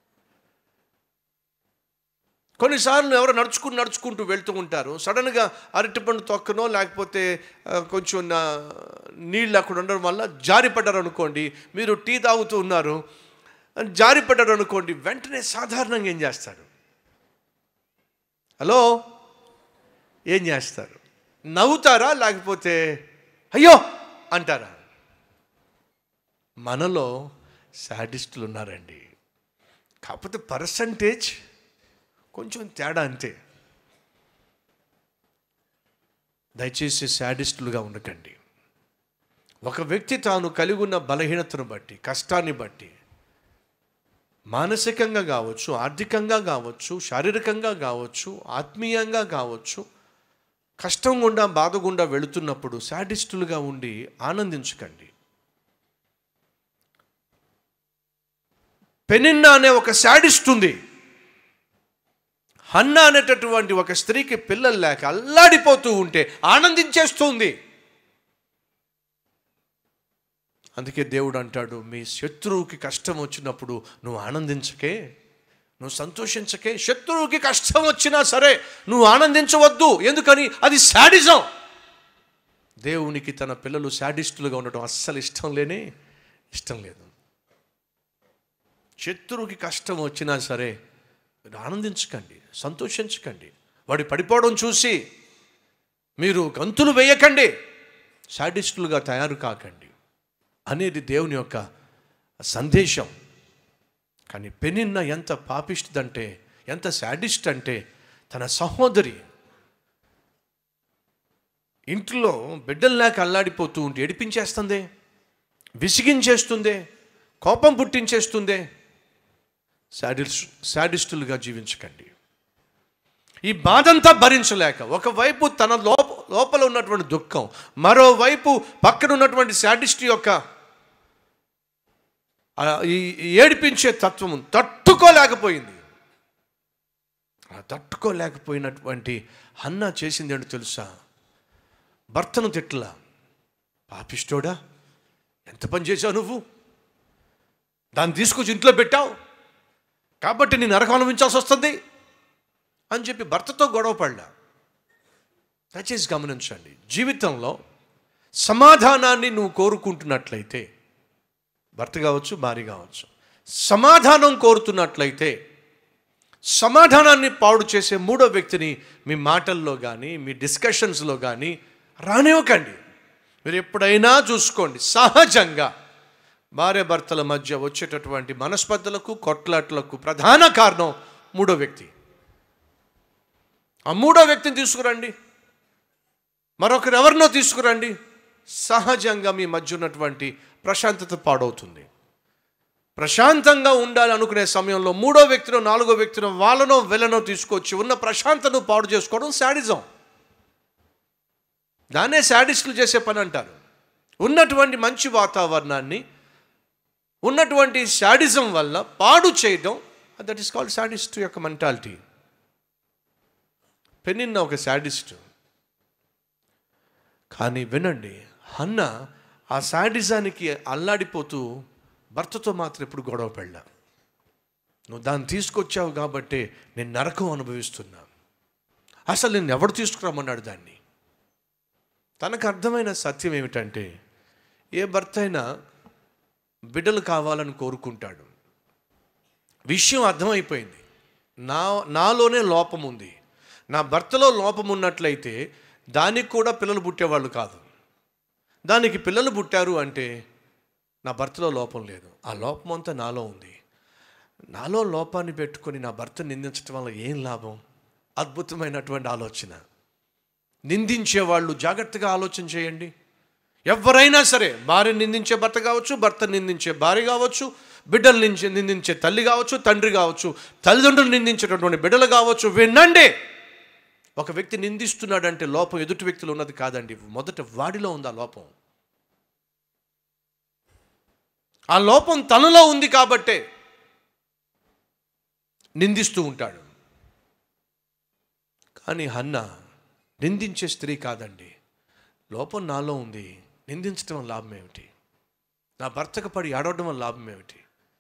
కొన్నిసార్లు ఎవరో నడుచుకుంటూ నడుచుకుంటూ వెళ్తూ ఉంటారు సడన్గా అరటిపండు తొక్కనో లేకపోతే ఆ, కొంచెం నా- నీళ్ళు అక్కడ ఉండడం వల్ల జారిపడ్డారు అనుకోండి మీరు టీ తాగుతూ ఉన్నారు జారిపడ్డారు అనుకోండి వెంటనే సాధారణంగా ఏం చేస్తారు హలో ఏం చేస్తారు నవ్వుతారా లేకపోతే అయ్యో అంటారా మనలో శాడిస్టులు ఉన్నారండి కాకపోతే పర్సంటేజ్ కొంచెం తేడా అంతే దయచేసి శాడిస్టులుగా ఉండకండి ఒక వ్యక్తి తాను కలిగి ఉన్న బలహీనతను బట్టి కష్టాన్ని బట్టి మానసికంగా కావచ్చు ఆర్థికంగా కావచ్చు శారీరకంగా కావచ్చు ఆత్మీయంగా కావచ్చు కష్టం గుండా బాధ గుండా వెళుతున్నప్పుడు శాడిస్టులుగా ఉండి ఆనందించకండి పెనిన్నా అనే ఒక శాడిస్ట్ ఉంది హన్న అనేటటువంటి ఒక స్త్రీకి పిల్లలు లేక అల్లాడిపోతూ ఉంటే ఆనందించేస్తుంది అందుకే దేవుడు అంటాడు మీ శత్రువుకి కష్టం వచ్చినప్పుడు నువ్వు ఆనందించకే నువ్వు సంతోషించకే శత్రువుకి కష్టం వచ్చినా సరే నువ్వు ఆనందించవద్దు ఎందుకని అది శాడిజం దేవునికి తన పిల్లలు శాడిస్టులుగా ఉండటం అస్సలు ఇష్టం లేని ఇష్టం లేదు శత్రువుకి కష్టం వచ్చినా సరే మీరు ఆనందించకండి సంతోషించకండి వాడి పడిపోవడం చూసి మీరు గంతులు వేయకండి శాడిస్టులుగా తయారు కాకండి అనేది దేవుని యొక్క సందేశం కానీ పెనిన్న ఎంత పాపిష్టిదంటే ఎంత శాడిస్ట్ అంటే తన సహోదరి ఇంట్లో బిడ్డలు లేక అల్లాడిపోతూ ఉంటే ఏడిపించేస్తుందే విసిగించేస్తుందే కోపం పుట్టించేస్తుందే శాడిస్ శాడిస్టులుగా జీవించకండి ఈ బాధంతా భరించలేక ఒకవైపు తన లోప లోపల ఉన్నటువంటి దుఃఖం మరోవైపు పక్కన ఉన్నటువంటి శాడిస్ట్ యొక్క ఆ ఈ ఈ ఏడిపించే తత్వము తట్టుకోలేకపోయింది ఆ తట్టుకోలేకపోయినటువంటి హన్నా చేసింది ఏంటో తెలుసా భర్తను తిట్టలా పాపిష్టోడా ఎంత పని చేశావు నువ్వు దాన్ని తీసుకొచ్చి ఇంట్లో పెట్టావు కాబట్టి నేను నరకం అనుభవించాల్సి వస్తుంది అని చెప్పి భర్తతో గొడవ పడ్డా దయచేసి గమనించండి జీవితంలో సమాధానాన్ని నువ్వు కోరుకుంటున్నట్లయితే భర్త కావచ్చు భార్య కావచ్చు సమాధానం కోరుతున్నట్లయితే సమాధానాన్ని పాడు చేసే మూడో వ్యక్తిని మీ మాటల్లో కానీ మీ డిస్కషన్స్లో కానీ రానివ్వకండి మీరు ఎప్పుడైనా చూసుకోండి సహజంగా భార్య భర్తల మధ్య వచ్చేటటువంటి మనస్పర్ధలకు కొట్లాట్లకు ప్రధాన కారణం మూడో వ్యక్తి ఆ మూడో వ్యక్తిని తీసుకురండి మరొకరు ఎవరినో తీసుకురండి సహజంగా మీ మధ్య ఉన్నటువంటి ప్రశాంతత పాడవుతుంది ప్రశాంతంగా ఉండాలి అనుకునే సమయంలో మూడో వ్యక్తినో నాలుగో వ్యక్తినో వాళ్ళనో వీళ్ళనో తీసుకొచ్చి ఉన్న ప్రశాంతను పాడు చేసుకోవడం శాడిజం దాన్నే శాడిస్టులు చేసే పని అంటారు ఉన్నటువంటి మంచి వాతావరణాన్ని ఉన్నటువంటి శాడిజం వల్ల పాడు చేయడం దట్ ఈస్ కాల్డ్ శాడిస్ట్ యొక్క మెంటాలిటీ పెనిన్న ఒక శాడిస్ట్ కానీ వినండి హన్న ఆ శాడిజానికి అల్లాడిపోతూ భర్తతో మాత్రం ఎప్పుడు గొడవ పెళ్ళా నువ్వు దాన్ని తీసుకొచ్చావు కాబట్టి నేను నరకం అనుభవిస్తున్నా అసలు నేను ఎవడు తీసుకురామన్నాడు దాన్ని తనకు అర్థమైన సత్యం ఏమిటంటే ఏ భర్త అయినా బిడ్డలు కావాలని కోరుకుంటాడు విషయం అర్థమైపోయింది నా నాలోనే లోపం ఉంది నా భర్తలో లోపం ఉన్నట్లయితే దానికి కూడా పిల్లలు పుట్టేవాళ్ళు కాదు దానికి పిల్లలు పుట్టారు అంటే నా భర్తలో లోపం లేదు ఆ లోపం అంతా నాలో ఉంది నాలో లోపాన్ని పెట్టుకొని నా భర్త నిందించడం వల్ల ఏం లాభం అద్భుతమైనటువంటి ఆలోచన నిందించే వాళ్ళు జాగ్రత్తగా ఆలోచన చేయండి ఎవరైనా సరే భార్య నిందించే భర్త కావచ్చు భర్త నిందించే భార్య కావచ్చు బిడ్డలు నించే నిందించే తల్లి కావచ్చు తండ్రి కావచ్చు తల్లిదండ్రులు నిందించేటటువంటి బిడ్డలు కావచ్చు వినండి ఒక వ్యక్తి నిందిస్తున్నాడంటే లోపం ఎదుటి వ్యక్తిలో ఉన్నది కాదండి మొదట వాడిలో ఉంది ఆ లోపం ఆ లోపం తనలో ఉంది కాబట్టే నిందిస్తూ ఉంటాడు కానీ హన్న నిందించే స్త్రీ కాదండి లోపం నాలో ఉంది నిందించడం వల్ల లాభం ఏమిటి నా భర్తకు పడి ఆడవడం వల్ల లాభం ఏమిటి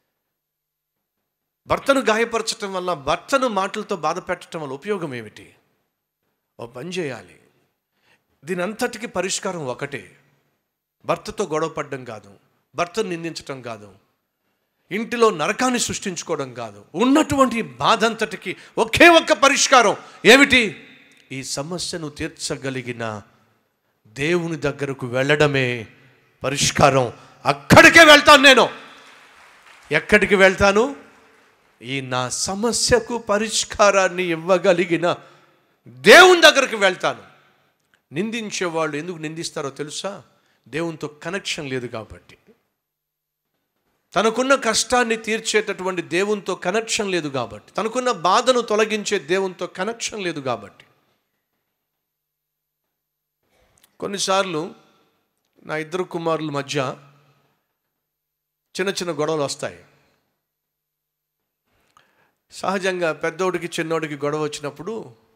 భర్తను గాయపరచడం వల్ల భర్తను మాటలతో బాధ పెట్టడం వల్ల ఉపయోగం ఏమిటి ఓ పని చేయాలి దీని అంతటికి పరిష్కారం ఒకటే భర్తతో గొడవ పడడం కాదు భర్తను నిందించటం కాదు ఇంటిలో నరకాన్ని సృష్టించుకోవడం కాదు ఉన్నటువంటి బాధ అంతటికి ఒకే ఒక్క పరిష్కారం ఏమిటి ఈ సమస్యను తీర్చగలిగిన దేవుని దగ్గరకు వెళ్ళడమే పరిష్కారం అక్కడికే వెళ్తాను నేను ఎక్కడికి వెళ్తాను ఈ నా సమస్యకు పరిష్కారాన్ని ఇవ్వగలిగిన దేవుని దగ్గరికి వెళ్తాను నిందించే వాళ్ళు ఎందుకు నిందిస్తారో తెలుసా దేవునితో కనెక్షన్ లేదు కాబట్టి తనకున్న కష్టాన్ని తీర్చేటటువంటి దేవునితో కనెక్షన్ లేదు కాబట్టి తనకున్న బాధను తొలగించే దేవునితో కనెక్షన్ లేదు కాబట్టి కొన్నిసార్లు నా ఇద్దరు కుమారుల మధ్య చిన్న చిన్న గొడవలు వస్తాయి సహజంగా పెద్దోడికి చిన్నోడికి గొడవ వచ్చినప్పుడు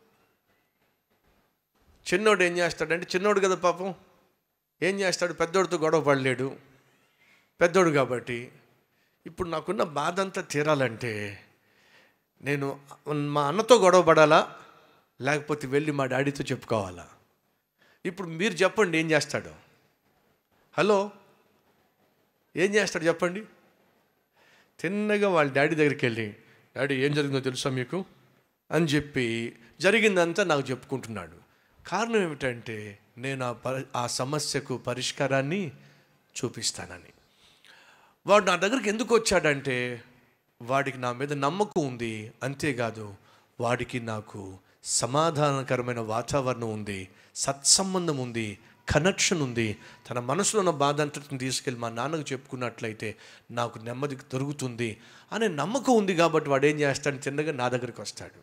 చిన్నోడు ఏం చేస్తాడంటే చిన్నోడు కదా పాపం ఏం చేస్తాడు పెద్దోడితో గొడవ పడలేడు పెద్దోడు కాబట్టి ఇప్పుడు నాకున్న బాధ అంతా తీరాలంటే నేను మా అన్నతో గొడవ పడాలా లేకపోతే వెళ్ళి మా డాడీతో చెప్పుకోవాలా ఇప్పుడు మీరు చెప్పండి ఏం చేస్తాడు హలో ఏం చేస్తాడు చెప్పండి తిన్నగా వాళ్ళ డాడీ దగ్గరికి వెళ్ళి డాడీ ఏం జరిగిందో తెలుసా మీకు అని చెప్పి జరిగిందంతా నాకు చెప్పుకుంటున్నాడు కారణం ఏమిటంటే నేను ఆ పరి ఆ సమస్యకు పరిష్కారాన్ని చూపిస్తానని వాడు నా దగ్గరికి ఎందుకు వచ్చాడంటే వాడికి నా మీద నమ్మకం ఉంది అంతేకాదు వాడికి నాకు సమాధానకరమైన వాతావరణం ఉంది సత్సంబంధం ఉంది కనెక్షన్ ఉంది తన మనసులో ఉన్న బాధ అంతటిని తీసుకెళ్ళి మా నాన్నకు చెప్పుకున్నట్లయితే నాకు నెమ్మది దొరుకుతుంది అనే నమ్మకం ఉంది కాబట్టి వాడు ఏం చేస్తాడు చిన్నగా నా దగ్గరికి వస్తాడు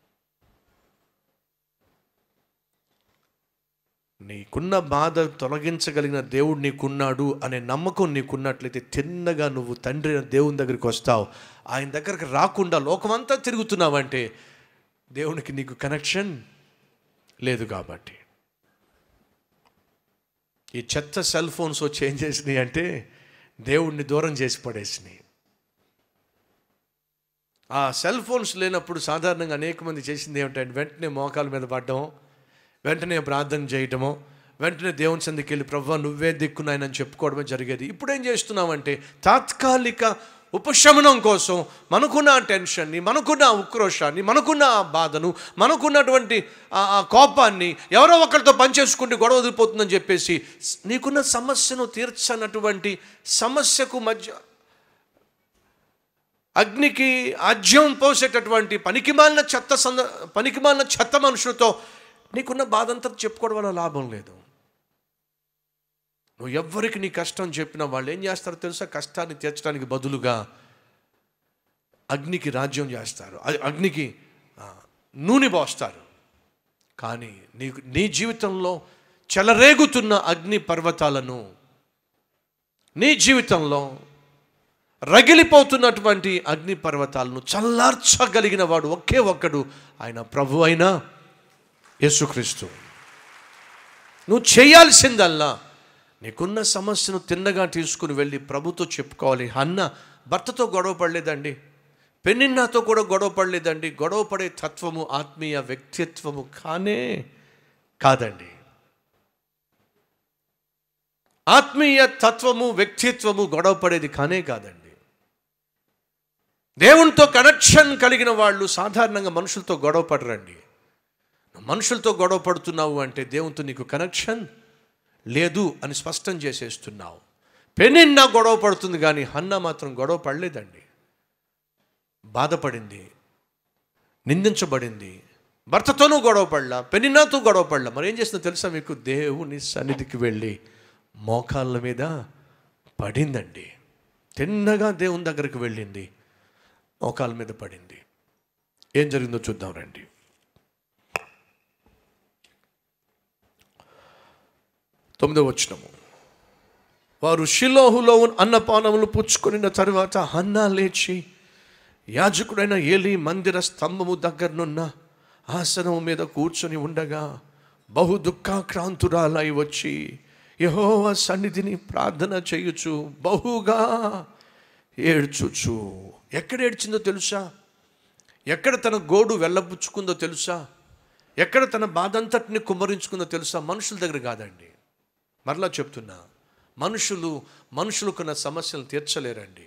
నీకున్న బాధ తొలగించగలిగిన దేవుడు నీకున్నాడు అనే నమ్మకం నీకున్నట్లయితే తిన్నగా నువ్వు తండ్రి అయిన దేవుని దగ్గరికి వస్తావు ఆయన దగ్గరికి రాకుండా లోకమంతా తిరుగుతున్నావంటే దేవునికి నీకు కనెక్షన్ లేదు కాబట్టి ఈ చెత్త సెల్ ఫోన్స్ వచ్చి ఏం చేసినాయి అంటే దేవుణ్ణి దూరం చేసి పడేసినాయి ఆ సెల్ ఫోన్స్ లేనప్పుడు సాధారణంగా అనేక మంది చేసింది ఏమిటంటే వెంటనే మోకాల మీద పడ్డం వెంటనే ప్రార్థన చేయటము వెంటనే దేవుని సందికి వెళ్ళి ప్రభు నువ్వే దిక్కున్నాయనని చెప్పుకోవడమే జరిగేది ఇప్పుడు ఏం చేస్తున్నామంటే తాత్కాలిక ఉపశమనం కోసం మనకున్న ఆ టెన్షన్ని మనకున్న ఆ ఉక్రోషాన్ని మనకున్న ఆ బాధను మనకున్నటువంటి ఆ ఆ కోపాన్ని ఎవరో ఒకరితో పనిచేసుకుంటే గొడవ వదిలిపోతుందని చెప్పేసి స్- నీకున్న సమస్యను తీర్చనటువంటి సమస్యకు మధ్య అగ్నికి ఆజ్యం పోసేటటువంటి పనికిమాలిన చెత్త సంద పనికిమాలిన చెత్త మనుషులతో నీకున్న బాధ అంతా చెప్పుకోవడం వల్ల లాభం లేదు నువ్వు ఎవ్వరికి నీ కష్టం చెప్పినా వాళ్ళు ఏం చేస్తారో తెలుసా కష్టాన్ని తీర్చడానికి బదులుగా అగ్నికి రాజ్యం చేస్తారు అ- అగ్నికి ఆ, నూనె పోస్తారు కానీ నీకు నీ జీవితంలో చెలరేగుతున్న అగ్ని పర్వతాలను నీ జీవితంలో రగిలిపోతున్నటువంటి అగ్ని పర్వతాలను చల్లార్చగలిగిన వాడు ఒకే ఒక్కడు ఆయన ప్రభు అయిన యేసుక్రీస్తు నువ్వు చేయాల్సిందల్లా నీకున్న సమస్యను తిన్నగా తీసుకుని వెళ్ళి ప్రభుతో చెప్పుకోవాలి అన్న భర్తతో గొడవ పడలేదండి పెన్నిన్నాతో కూడా గొడవ పడలేదండి గొడవ పడే తత్వము ఆత్మీయ వ్యక్తిత్వము కానే కాదండి ఆత్మీయ తత్వము వ్యక్తిత్వము గొడవ పడేది కానే కాదండి దేవునితో కనెక్షన్ కలిగిన వాళ్ళు సాధారణంగా మనుషులతో గొడవ పడరండి మనుషులతో గొడవ పడుతున్నావు అంటే దేవునితో నీకు కనెక్షన్ లేదు అని స్పష్టం చేసేస్తున్నావు పెనిన్నా గొడవ పడుతుంది కానీ హన్న మాత్రం గొడవ పడలేదండి బాధపడింది నిందించబడింది భర్తతోనూ గొడవ పడలా పెనిన్నాతో గొడవ పడలా మరి ఏం చేస్తుందో తెలుసా మీకు దేవుని సన్నిధికి వెళ్ళి మోకాళ్ళ మీద పడిందండి తిన్నగా దేవుని దగ్గరికి వెళ్ళింది మోకాళ్ళ మీద పడింది ఏం జరిగిందో చూద్దాం రండి తొమ్మిదో వచ్చినము వారు షిలోహులో అన్నపానములు పుచ్చుకొనిన తరువాత హన్నా లేచి యాజకుడైన ఏలి మందిర స్తంభము దగ్గరనున్న ఆసనము మీద కూర్చొని ఉండగా బహు దుఃఖాక్రాంతురాలై వచ్చి యెహోవా సన్నిధిని ప్రార్థన చేయుచు బహుగా ఏడ్చుచు ఎక్కడ ఏడ్చిందో తెలుసా ఎక్కడ తన గోడు వెళ్ళబుచ్చుకుందో తెలుసా ఎక్కడ తన బాధంతటిని కుమ్మరించుకుందో తెలుసా మనుషుల దగ్గర కాదండి మరలా చెప్తున్నా మనుషులు మనుషులకున్న సమస్యలు తీర్చలేరండి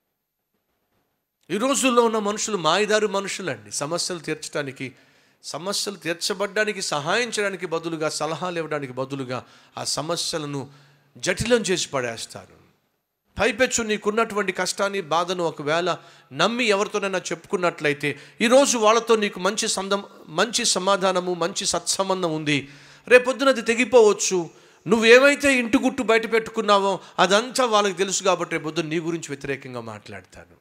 ఈ రోజుల్లో ఉన్న మనుషులు మాయదారు మనుషులండి సమస్యలు తీర్చడానికి సమస్యలు తీర్చబడ్డానికి సహాయం చేయడానికి బదులుగా సలహాలు ఇవ్వడానికి బదులుగా ఆ సమస్యలను జటిలం చేసి పడేస్తారు పైపెచ్చు నీకున్నటువంటి కష్టాన్ని బాధను ఒకవేళ నమ్మి ఎవరితోనైనా చెప్పుకున్నట్లయితే ఈరోజు వాళ్ళతో నీకు మంచి సందం మంచి సమాధానము మంచి సత్సంబంధం ఉంది రేపొద్దున అది తెగిపోవచ్చు నువ్వు ఏమైతే ఇంటి గుట్టు బయట పెట్టుకున్నావో అదంతా వాళ్ళకి తెలుసు కాబట్టి రేపొద్దున నీ గురించి వ్యతిరేకంగా మాట్లాడతాను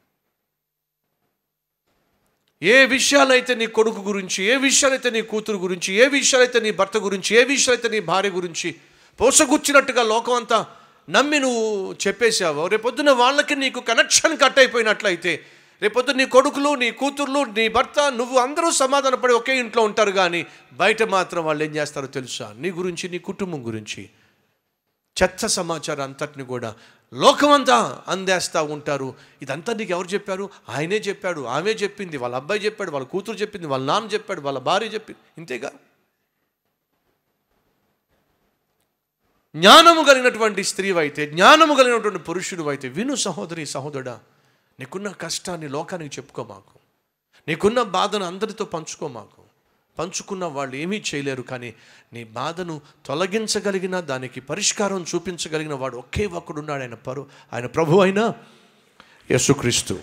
ఏ విషయాలైతే నీ కొడుకు గురించి ఏ విషయాలైతే నీ కూతురు గురించి ఏ విషయాలైతే నీ భర్త గురించి ఏ విషయాలైతే నీ భార్య గురించి పోసగుచ్చినట్టుగా లోకం అంతా నమ్మి నువ్వు చెప్పేశావో రేపొద్దున వాళ్ళకి నీకు కనెక్షన్ కట్ అయిపోయినట్లయితే రేపొద్దున నీ కొడుకులు నీ కూతుర్లు నీ భర్త నువ్వు అందరూ సమాధానపడి ఒకే ఇంట్లో ఉంటారు కానీ బయట మాత్రం వాళ్ళు ఏం చేస్తారో తెలుసా నీ గురించి నీ కుటుంబం గురించి చెత్త సమాచారం అంతటిని కూడా లోకమంతా అందేస్తూ ఉంటారు ఇదంతా నీకు ఎవరు చెప్పారు ఆయనే చెప్పాడు ఆమె చెప్పింది వాళ్ళ అబ్బాయి చెప్పాడు వాళ్ళ కూతురు చెప్పింది వాళ్ళ నాన్న చెప్పాడు వాళ్ళ భార్య చెప్పింది ఇంతేగా జ్ఞానము కలిగినటువంటి స్త్రీవైతే జ్ఞానము కలిగినటువంటి పురుషుడు అయితే విను సహోదరి సహోదరుడా నీకున్న కష్టాన్ని లోకానికి చెప్పుకో మాకు నీకున్న బాధను అందరితో పంచుకో మాకు పంచుకున్న వాళ్ళు ఏమీ చేయలేరు కానీ నీ బాధను తొలగించగలిగిన దానికి పరిష్కారం చూపించగలిగిన వాడు ఒకే ఒక్కడున్నాడు ఆయన పరు ఆయన ప్రభు అయిన యేసుక్రీస్తు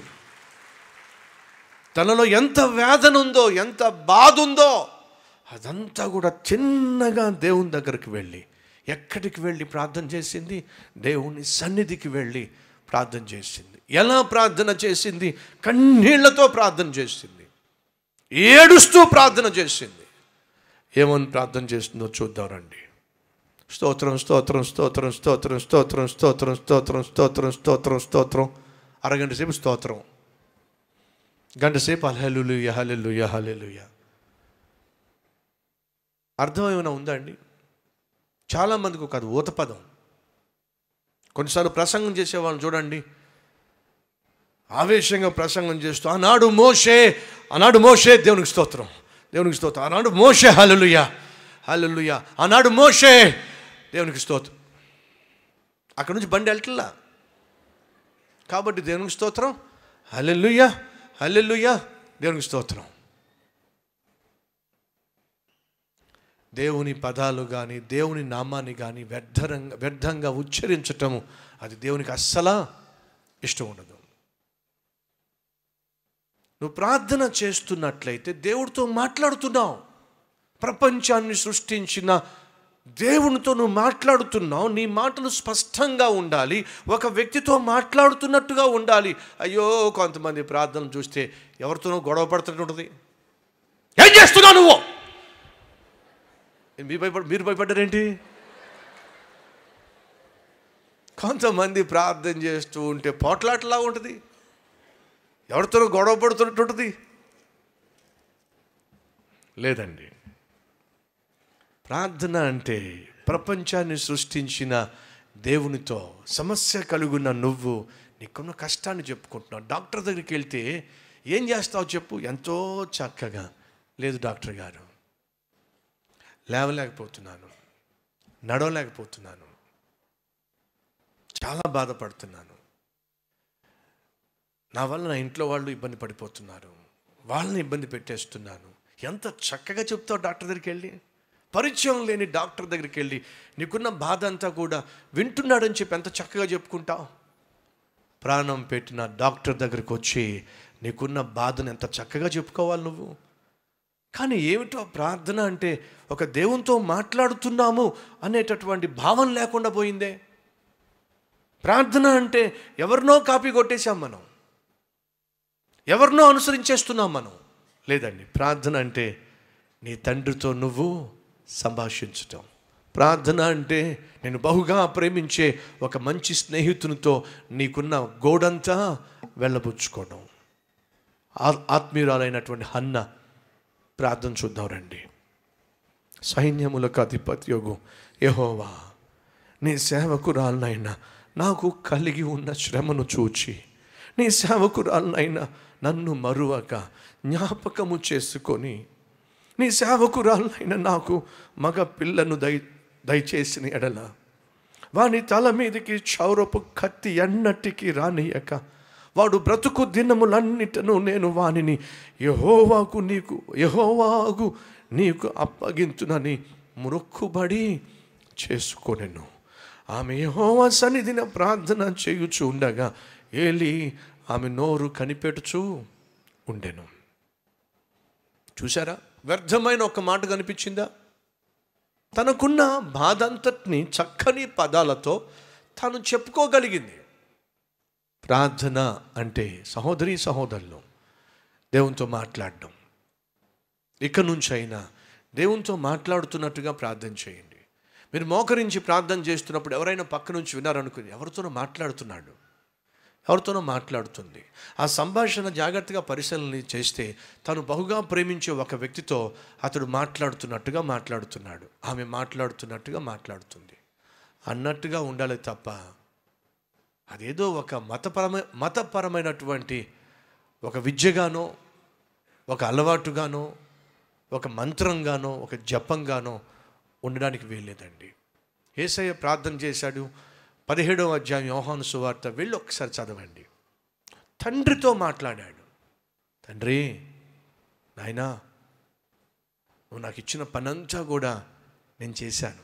తనలో ఎంత వేదన ఉందో ఎంత బాధ ఉందో అదంతా కూడా చిన్నగా దేవుని దగ్గరికి వెళ్ళి ఎక్కడికి వెళ్ళి ప్రార్థన చేసింది దేవుని సన్నిధికి వెళ్ళి ప్రార్థన చేసింది ఎలా ప్రార్థన చేసింది కన్నీళ్లతో ప్రార్థన చేసింది ఏడుస్తూ ప్రార్థన చేసింది ఏమని ప్రార్థన చేస్తుందో చూద్దాం రండి స్తోత్రం స్తోత్రం స్తోత్రం స్తోత్రం స్తోత్రం స్తోత్రం స్తోత్రం స్తోత్రం స్తోత్రం స్తోత్రం అరగంట సేపు స్తోత్రం గంట సేపు అలహలు యహలెలు యహలెలుయ అర్థం ఏమైనా ఉందా అండి చాలామందికి ఒక అది ఊత పదం కొన్నిసార్లు ప్రసంగం చేసే వాళ్ళని చూడండి ఆవేశంగా ప్రసంగం చేస్తూ ఆనాడు మోషే ఆనాడు మోషే దేవునికి స్తోత్రం దేవునికి స్తోత్రం ఆనాడు మోషే హలలుయ హలలుయ ఆనాడు మోషే దేవునికి స్తోత్రం అక్కడ నుంచి బండి వెళ్ళట్లా కాబట్టి దేవునికి స్తోత్రం హలెల్లుయ హలెల్లుయ దేవునికి స్తోత్రం దేవుని పదాలు కానీ దేవుని నామాన్ని కానీ వ్యర్థంగా వ్యర్థంగా ఉచ్చరించటము అది దేవునికి అస్సలా ఇష్టం ఉండదు నువ్వు ప్రార్థన చేస్తున్నట్లయితే దేవుడితో మాట్లాడుతున్నావు ప్రపంచాన్ని సృష్టించిన దేవునితో నువ్వు మాట్లాడుతున్నావు నీ మాటలు స్పష్టంగా ఉండాలి ఒక వ్యక్తితో మాట్లాడుతున్నట్టుగా ఉండాలి అయ్యో కొంతమంది ప్రార్థనలు చూస్తే ఎవరితోనో గొడవ పడుతుంటుంది ఏం చేస్తున్నావు నువ్వు మీరు భయపడ మీరు భయపడ్డారేంటి కొంతమంది ప్రార్థన చేస్తూ ఉంటే పోట్లాటలా ఉంటుంది ఎవరితోనో గొడవ పడుతున్నట్టు ఉంటుంది లేదండి ప్రార్థన అంటే ప్రపంచాన్ని సృష్టించిన దేవునితో సమస్య కలుగున్న నువ్వు నీకున్న కష్టాన్ని చెప్పుకుంటున్నావు డాక్టర్ దగ్గరికి వెళ్తే ఏం చేస్తావు చెప్పు ఎంతో చక్కగా లేదు డాక్టర్ గారు లేవలేకపోతున్నాను నడవలేకపోతున్నాను చాలా బాధపడుతున్నాను నా వల్ల నా ఇంట్లో వాళ్ళు ఇబ్బంది పడిపోతున్నారు వాళ్ళని ఇబ్బంది పెట్టేస్తున్నాను ఎంత చక్కగా చెప్తావు డాక్టర్ దగ్గరికి వెళ్ళి పరిచయం లేని డాక్టర్ దగ్గరికి వెళ్ళి నీకున్న బాధ అంతా కూడా వింటున్నాడని చెప్పి ఎంత చక్కగా చెప్పుకుంటావు ప్రాణం పెట్టిన డాక్టర్ దగ్గరికి వచ్చి నీకున్న బాధను ఎంత చక్కగా చెప్పుకోవాలి నువ్వు కానీ ఏమిటో ప్రార్థన అంటే ఒక దేవునితో మాట్లాడుతున్నాము అనేటటువంటి భావం లేకుండా పోయిందే ప్రార్థన అంటే ఎవరినో కాపీ కొట్టేశాం మనం ఎవరినో అనుసరించేస్తున్నాం మనం లేదండి ప్రార్థన అంటే నీ తండ్రితో నువ్వు సంభాషించటం ప్రార్థన అంటే నేను బహుగా ప్రేమించే ఒక మంచి స్నేహితునితో నీకున్న గోడంతా వెళ్ళబుచ్చుకోవడం ఆ- ఆత్మీయురాలైనటువంటి హన్న ప్రార్థన చూద్దాం రండి సైన్యములకు అధిపత్యోగు యహోవా నీ సేవకురాలనైనా నాకు కలిగి ఉన్న శ్రమను చూచి నీ సేవకురాలనైనా నన్ను మరువక జ్ఞాపకము చేసుకొని నీ సేవకురాలనైనా నాకు మగ పిల్లను దయ దయచేసిన ఎడల వాని తల మీదకి క్షౌరపు కత్తి ఎన్నటికి రానియక వాడు బ్రతుకు దినములన్నిటను నేను వానిని యహోవాకు నీకు యహోవాకు నీకు అప్పగింతునని మొక్కుబడి చేసుకొనెను ఆమె యహోవా సన్నిధిన ప్రార్థన చేయుచు ఉండగా ఏలి ఆమె నోరు కనిపెట్టుచు ఉండెను చూసారా వ్యర్థమైన ఒక మాట కనిపించిందా తనకున్న బాధ అంతటిని చక్కని పదాలతో తాను చెప్పుకోగలిగింది ప్రార్థన అంటే సహోదరి సహోదరులు దేవునితో మాట్లాడడం ఇక నుంచి అయినా దేవునితో మాట్లాడుతున్నట్టుగా ప్రార్థన చేయండి మీరు మోకరించి ప్రార్థన చేస్తున్నప్పుడు ఎవరైనా పక్క నుంచి విన్నారనుకుని ఎవరితోనో మాట్లాడుతున్నాడు ఎవరితోనో మాట్లాడుతుంది ఆ సంభాషణ జాగ్రత్తగా పరిశీలన చేస్తే తను బహుగా ప్రేమించే ఒక వ్యక్తితో అతడు మాట్లాడుతున్నట్టుగా మాట్లాడుతున్నాడు ఆమె మాట్లాడుతున్నట్టుగా మాట్లాడుతుంది అన్నట్టుగా ఉండాలి తప్ప అదేదో ఒక మతపరమ మతపరమైనటువంటి ఒక విద్యగానో ఒక అలవాటుగానో ఒక మంత్రంగానో ఒక జపంగానో ఉండడానికి వీల్లేదండి ఏసయ్య ప్రార్థన చేశాడు పదిహేడవ అధ్యాయం యోహాను సువార్త వెళ్ళి ఒకసారి చదవండి తండ్రితో మాట్లాడాడు తండ్రి నాయనా నువ్వు నాకు ఇచ్చిన పనంతా కూడా నేను చేశాను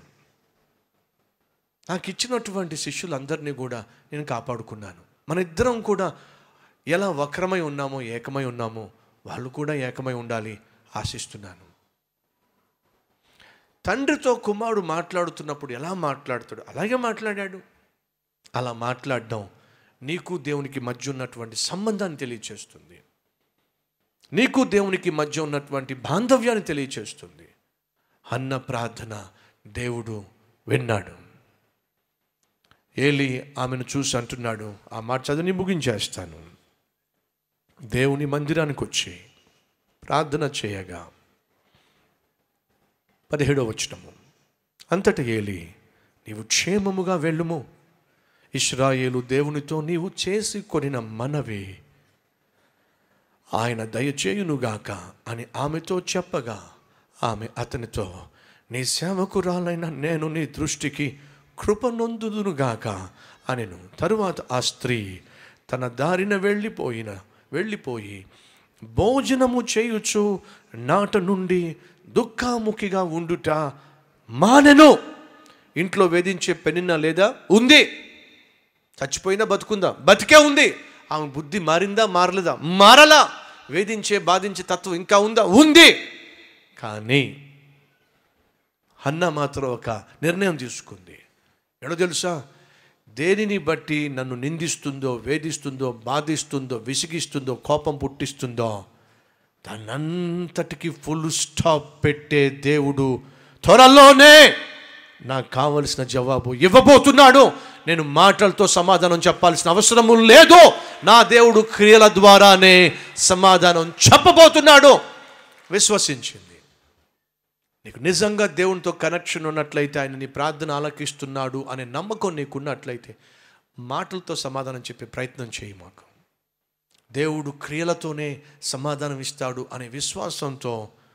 నాకు ఇచ్చినటువంటి శిష్యులందరినీ కూడా నేను కాపాడుకున్నాను మన ఇద్దరం కూడా ఎలా వక్రమై ఉన్నామో ఏకమై ఉన్నామో వాళ్ళు కూడా ఏకమై ఉండాలి ఆశిస్తున్నాను తండ్రితో కుమారుడు మాట్లాడుతున్నప్పుడు ఎలా మాట్లాడతాడు అలాగే మాట్లాడాడు అలా మాట్లాడడం నీకు దేవునికి మధ్య ఉన్నటువంటి సంబంధాన్ని తెలియచేస్తుంది నీకు దేవునికి మధ్య ఉన్నటువంటి బాంధవ్యాన్ని తెలియచేస్తుంది అన్న ప్రార్థన దేవుడు విన్నాడు ఏలి ఆమెను చూసి అంటున్నాడు ఆ మాట చదివి ముగించేస్తాను దేవుని మందిరానికి వచ్చి ప్రార్థన చేయగా పదిహేడవ వచనము అంతట ఏలి నీవు క్షేమముగా వెళ్ళుము ఇస్రాయేలు దేవునితో నీవు చేసి కొనిన మనవి ఆయన దయచేయునుగాక అని ఆమెతో చెప్పగా ఆమె అతనితో నీ సేవకురాలైన నేను నీ దృష్టికి కృపనొందుదునుగాక అనెను తరువాత ఆ స్త్రీ తన దారిన వెళ్ళిపోయిన వెళ్ళిపోయి భోజనము చేయుచు నాట నుండి దుఃఖాముఖిగా ఉండుట మానెను ఇంట్లో వేధించే పెనిన్న లేదా ఉంది చచ్చిపోయినా బతుకుందా బతికే ఉంది ఆమె బుద్ధి మారిందా మారలేదా మారలా వేధించే బాధించే తత్వం ఇంకా ఉందా ఉంది కానీ హన్న మాత్రం ఒక నిర్ణయం తీసుకుంది ఎడో తెలుసా దేనిని బట్టి నన్ను నిందిస్తుందో వేధిస్తుందో బాధిస్తుందో విసిగిస్తుందో కోపం పుట్టిస్తుందో దానంతటికి ఫుల్ స్టాప్ పెట్టే దేవుడు త్వరలోనే నాకు కావలసిన జవాబు ఇవ్వబోతున్నాడు నేను మాటలతో సమాధానం చెప్పాల్సిన అవసరము లేదు నా దేవుడు క్రియల ద్వారానే సమాధానం చెప్పబోతున్నాడు విశ్వసించింది నీకు నిజంగా దేవునితో కనెక్షన్ ఉన్నట్లయితే ఆయన నీ ప్రార్థన ఆలకిస్తున్నాడు అనే నమ్మకం నీకున్నట్లయితే మాటలతో సమాధానం చెప్పే ప్రయత్నం చేయి మాకు దేవుడు క్రియలతోనే సమాధానం ఇస్తాడు అనే విశ్వాసంతో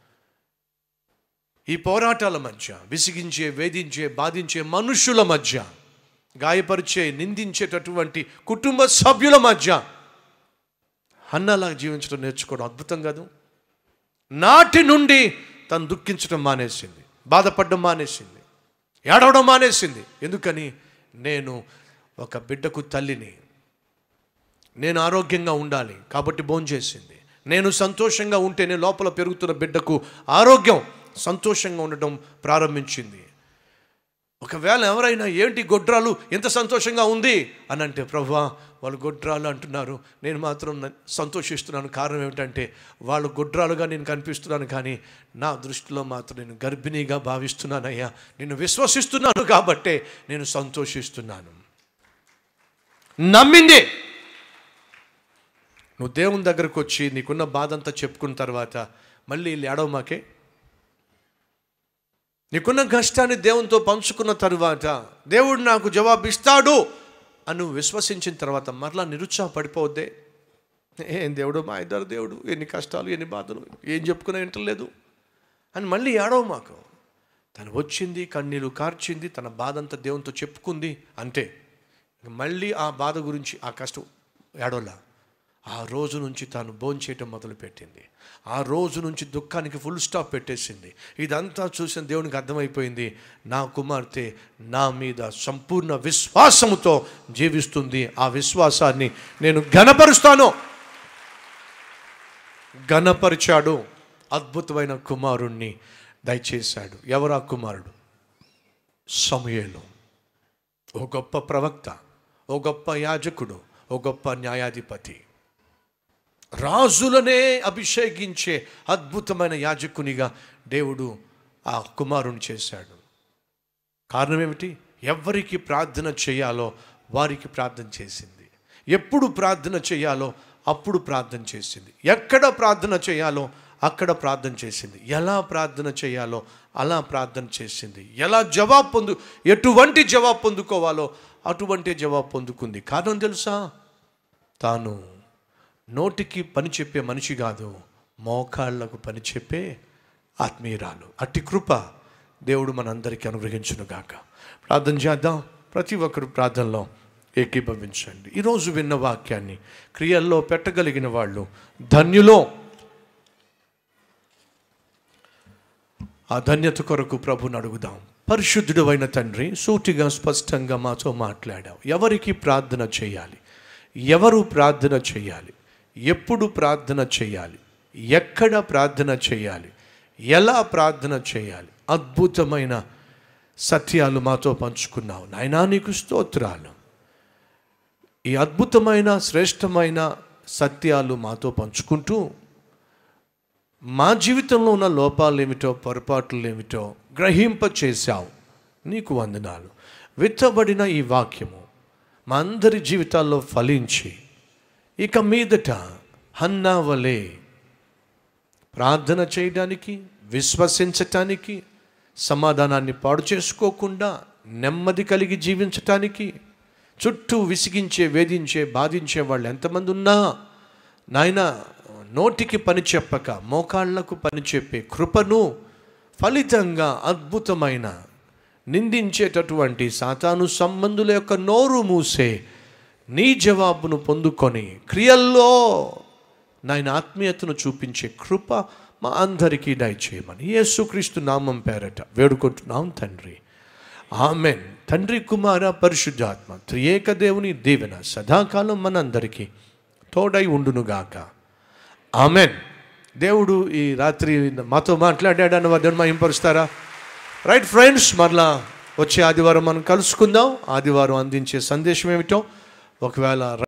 ఈ పోరాటాల మధ్య విసిగించే వేధించే బాధించే మనుషుల మధ్య గాయపరిచే నిందించేటటువంటి కుటుంబ సభ్యుల మధ్య అన్నలా జీవించడం నేర్చుకోవడం అద్భుతం కాదు నాటి నుండి తను దుఃఖించడం మానేసింది బాధపడడం మానేసింది ఏడవడం మానేసింది ఎందుకని నేను ఒక బిడ్డకు తల్లిని నేను ఆరోగ్యంగా ఉండాలి కాబట్టి భోంచేసింది నేను సంతోషంగా ఉంటేనే లోపల పెరుగుతున్న బిడ్డకు ఆరోగ్యం సంతోషంగా ఉండడం ప్రారంభించింది ఒకవేళ ఎవరైనా ఏంటి గొడ్రాలు ఎంత సంతోషంగా ఉంది అని అంటే ప్రభువా వాళ్ళు గొడ్రాలు అంటున్నారు నేను మాత్రం న- సంతోషిస్తున్నాను కారణం ఏమిటంటే వాళ్ళు గొడ్రాలుగా నేను కనిపిస్తున్నాను కానీ నా దృష్టిలో మాత్రం నేను గర్భిణీగా భావిస్తున్నానయ్యా నేను విశ్వసిస్తున్నాను కాబట్టే నేను సంతోషిస్తున్నాను నమ్మింది నువ్వు దేవుని దగ్గరకు వచ్చి నీకున్న బాధ అంతా చెప్పుకున్న తర్వాత మళ్ళీ వీళ్ళు ఏడవ మాకే నీకున్న కష్టాన్ని దేవునితో పంచుకున్న తరువాత దేవుడు నాకు జవాబు ఇస్తాడు అని నువ్వు విశ్వసించిన తర్వాత మరలా నిరుత్సాహపడిపోవద్దే ఏం దేవుడు మా ఇద్దరు దేవుడు ఎన్ని కష్టాలు ఎన్ని బాధలు ఏం చెప్పుకున్నా వింటలేదు అని మళ్ళీ ఏడవ మాకు తను వచ్చింది కన్నీరు కార్చింది తన బాధ అంతా దేవునితో చెప్పుకుంది అంతే ఇంక మళ్ళీ ఆ బాధ గురించి ఆ కష్టం ఏడోలా ఆ రోజు నుంచి తాను భోంచేయటం మొదలుపెట్టింది ఆ రోజు నుంచి దుఃఖానికి ఫుల్ స్టాప్ పెట్టేసింది ఇదంతా చూసిన దేవునికి అర్థమైపోయింది నా కుమార్తె నా మీద సంపూర్ణ విశ్వాసముతో జీవిస్తుంది ఆ విశ్వాసాన్ని నేను ఘనపరుస్తాను ఘనపరిచాడు అద్భుతమైన కుమారుణ్ణి దయచేశాడు ఎవరా కుమారుడు సమయలు ఓ గొప్ప ప్రవక్త ఓ గొప్ప యాజకుడు ఓ గొప్ప న్యాయాధిపతి రాజులనే అభిషేకించే అద్భుతమైన యాజకునిగా దేవుడు ఆ కుమారుని చేశాడు కారణం ఏమిటి ఎవరికి ప్రార్థన చేయాలో వారికి ప్రార్థన చేసింది ఎప్పుడు ప్రార్థన చేయాలో అప్పుడు ప్రార్థన చేసింది ఎక్కడ ప్రార్థన చేయాలో అక్కడ ప్రార్థన చేసింది ఎలా ప్రార్థన చేయాలో అలా ప్రార్థన చేసింది ఎలా జవాబు పొందు ఎటువంటి జవాబు పొందుకోవాలో అటువంటి జవాబు పొందుకుంది కారణం తెలుసా తాను నోటికి పని చెప్పే మనిషి కాదు మోకాళ్లకు పని చెప్పే ఆత్మీయురాలు అట్టి కృప దేవుడు మనందరికీ అనుగ్రహించునుగాక ప్రార్థన చేద్దాం ప్రతి ఒక్కరు ప్రార్థనలో ఏకీభవించండి ఈరోజు విన్న వాక్యాన్ని క్రియల్లో పెట్టగలిగిన వాళ్ళు ధన్యులో ఆ ధన్యత కొరకు ప్రభుని అడుగుదాం పరిశుద్ధుడు అయిన తండ్రి సూటిగా స్పష్టంగా మాతో మాట్లాడావు ఎవరికి ప్రార్థన చేయాలి ఎవరు ప్రార్థన చేయాలి ఎప్పుడు ప్రార్థన చేయాలి ఎక్కడ ప్రార్థన చేయాలి ఎలా ప్రార్థన చేయాలి అద్భుతమైన సత్యాలు మాతో పంచుకున్నావు నాయనా నీకు స్తోత్రాలు ఈ అద్భుతమైన శ్రేష్టమైన సత్యాలు మాతో పంచుకుంటూ మా జీవితంలో ఉన్న లోపాలు ఏమిటో పొరపాట్లు ఏమిటో గ్రహింప చేశావు నీకు వందనాలు విత్తబడిన ఈ వాక్యము మా అందరి జీవితాల్లో ఫలించి ఇక మీదట హన్నా వలే ప్రార్థన చేయడానికి విశ్వసించటానికి సమాధానాన్ని పాడు చేసుకోకుండా నెమ్మది కలిగి జీవించటానికి చుట్టూ విసిగించే వేధించే బాధించే వాళ్ళు ఎంతమంది ఉన్నా నాయన నోటికి పని చెప్పక మోకాళ్లకు పని చెప్పే కృపను ఫలితంగా అద్భుతమైన నిందించేటటువంటి సాతాను సంబంధుల యొక్క నోరు మూసే నీ జవాబును పొందుకొని క్రియల్లో నాయన ఆత్మీయతను చూపించే కృప మా అందరికీ దయచేయమని యేసుక్రీస్తు నామం పేరట వేడుకుంటున్నాం తండ్రి ఆమెన్ తండ్రి కుమార పరిశుద్ధాత్మ త్రియేక దేవుని దీవెన సదాకాలం మనందరికీ తోడై ఉండునుగాక ఆమెన్ దేవుడు ఈ రాత్రి మాతో మాట్లాడాడని వారిని మహింపరుస్తారా రైట్ ఫ్రెండ్స్ మరలా వచ్చే ఆదివారం మనం కలుసుకుందాం ఆదివారం అందించే సందేశం ఏమిటో ఒకవేళ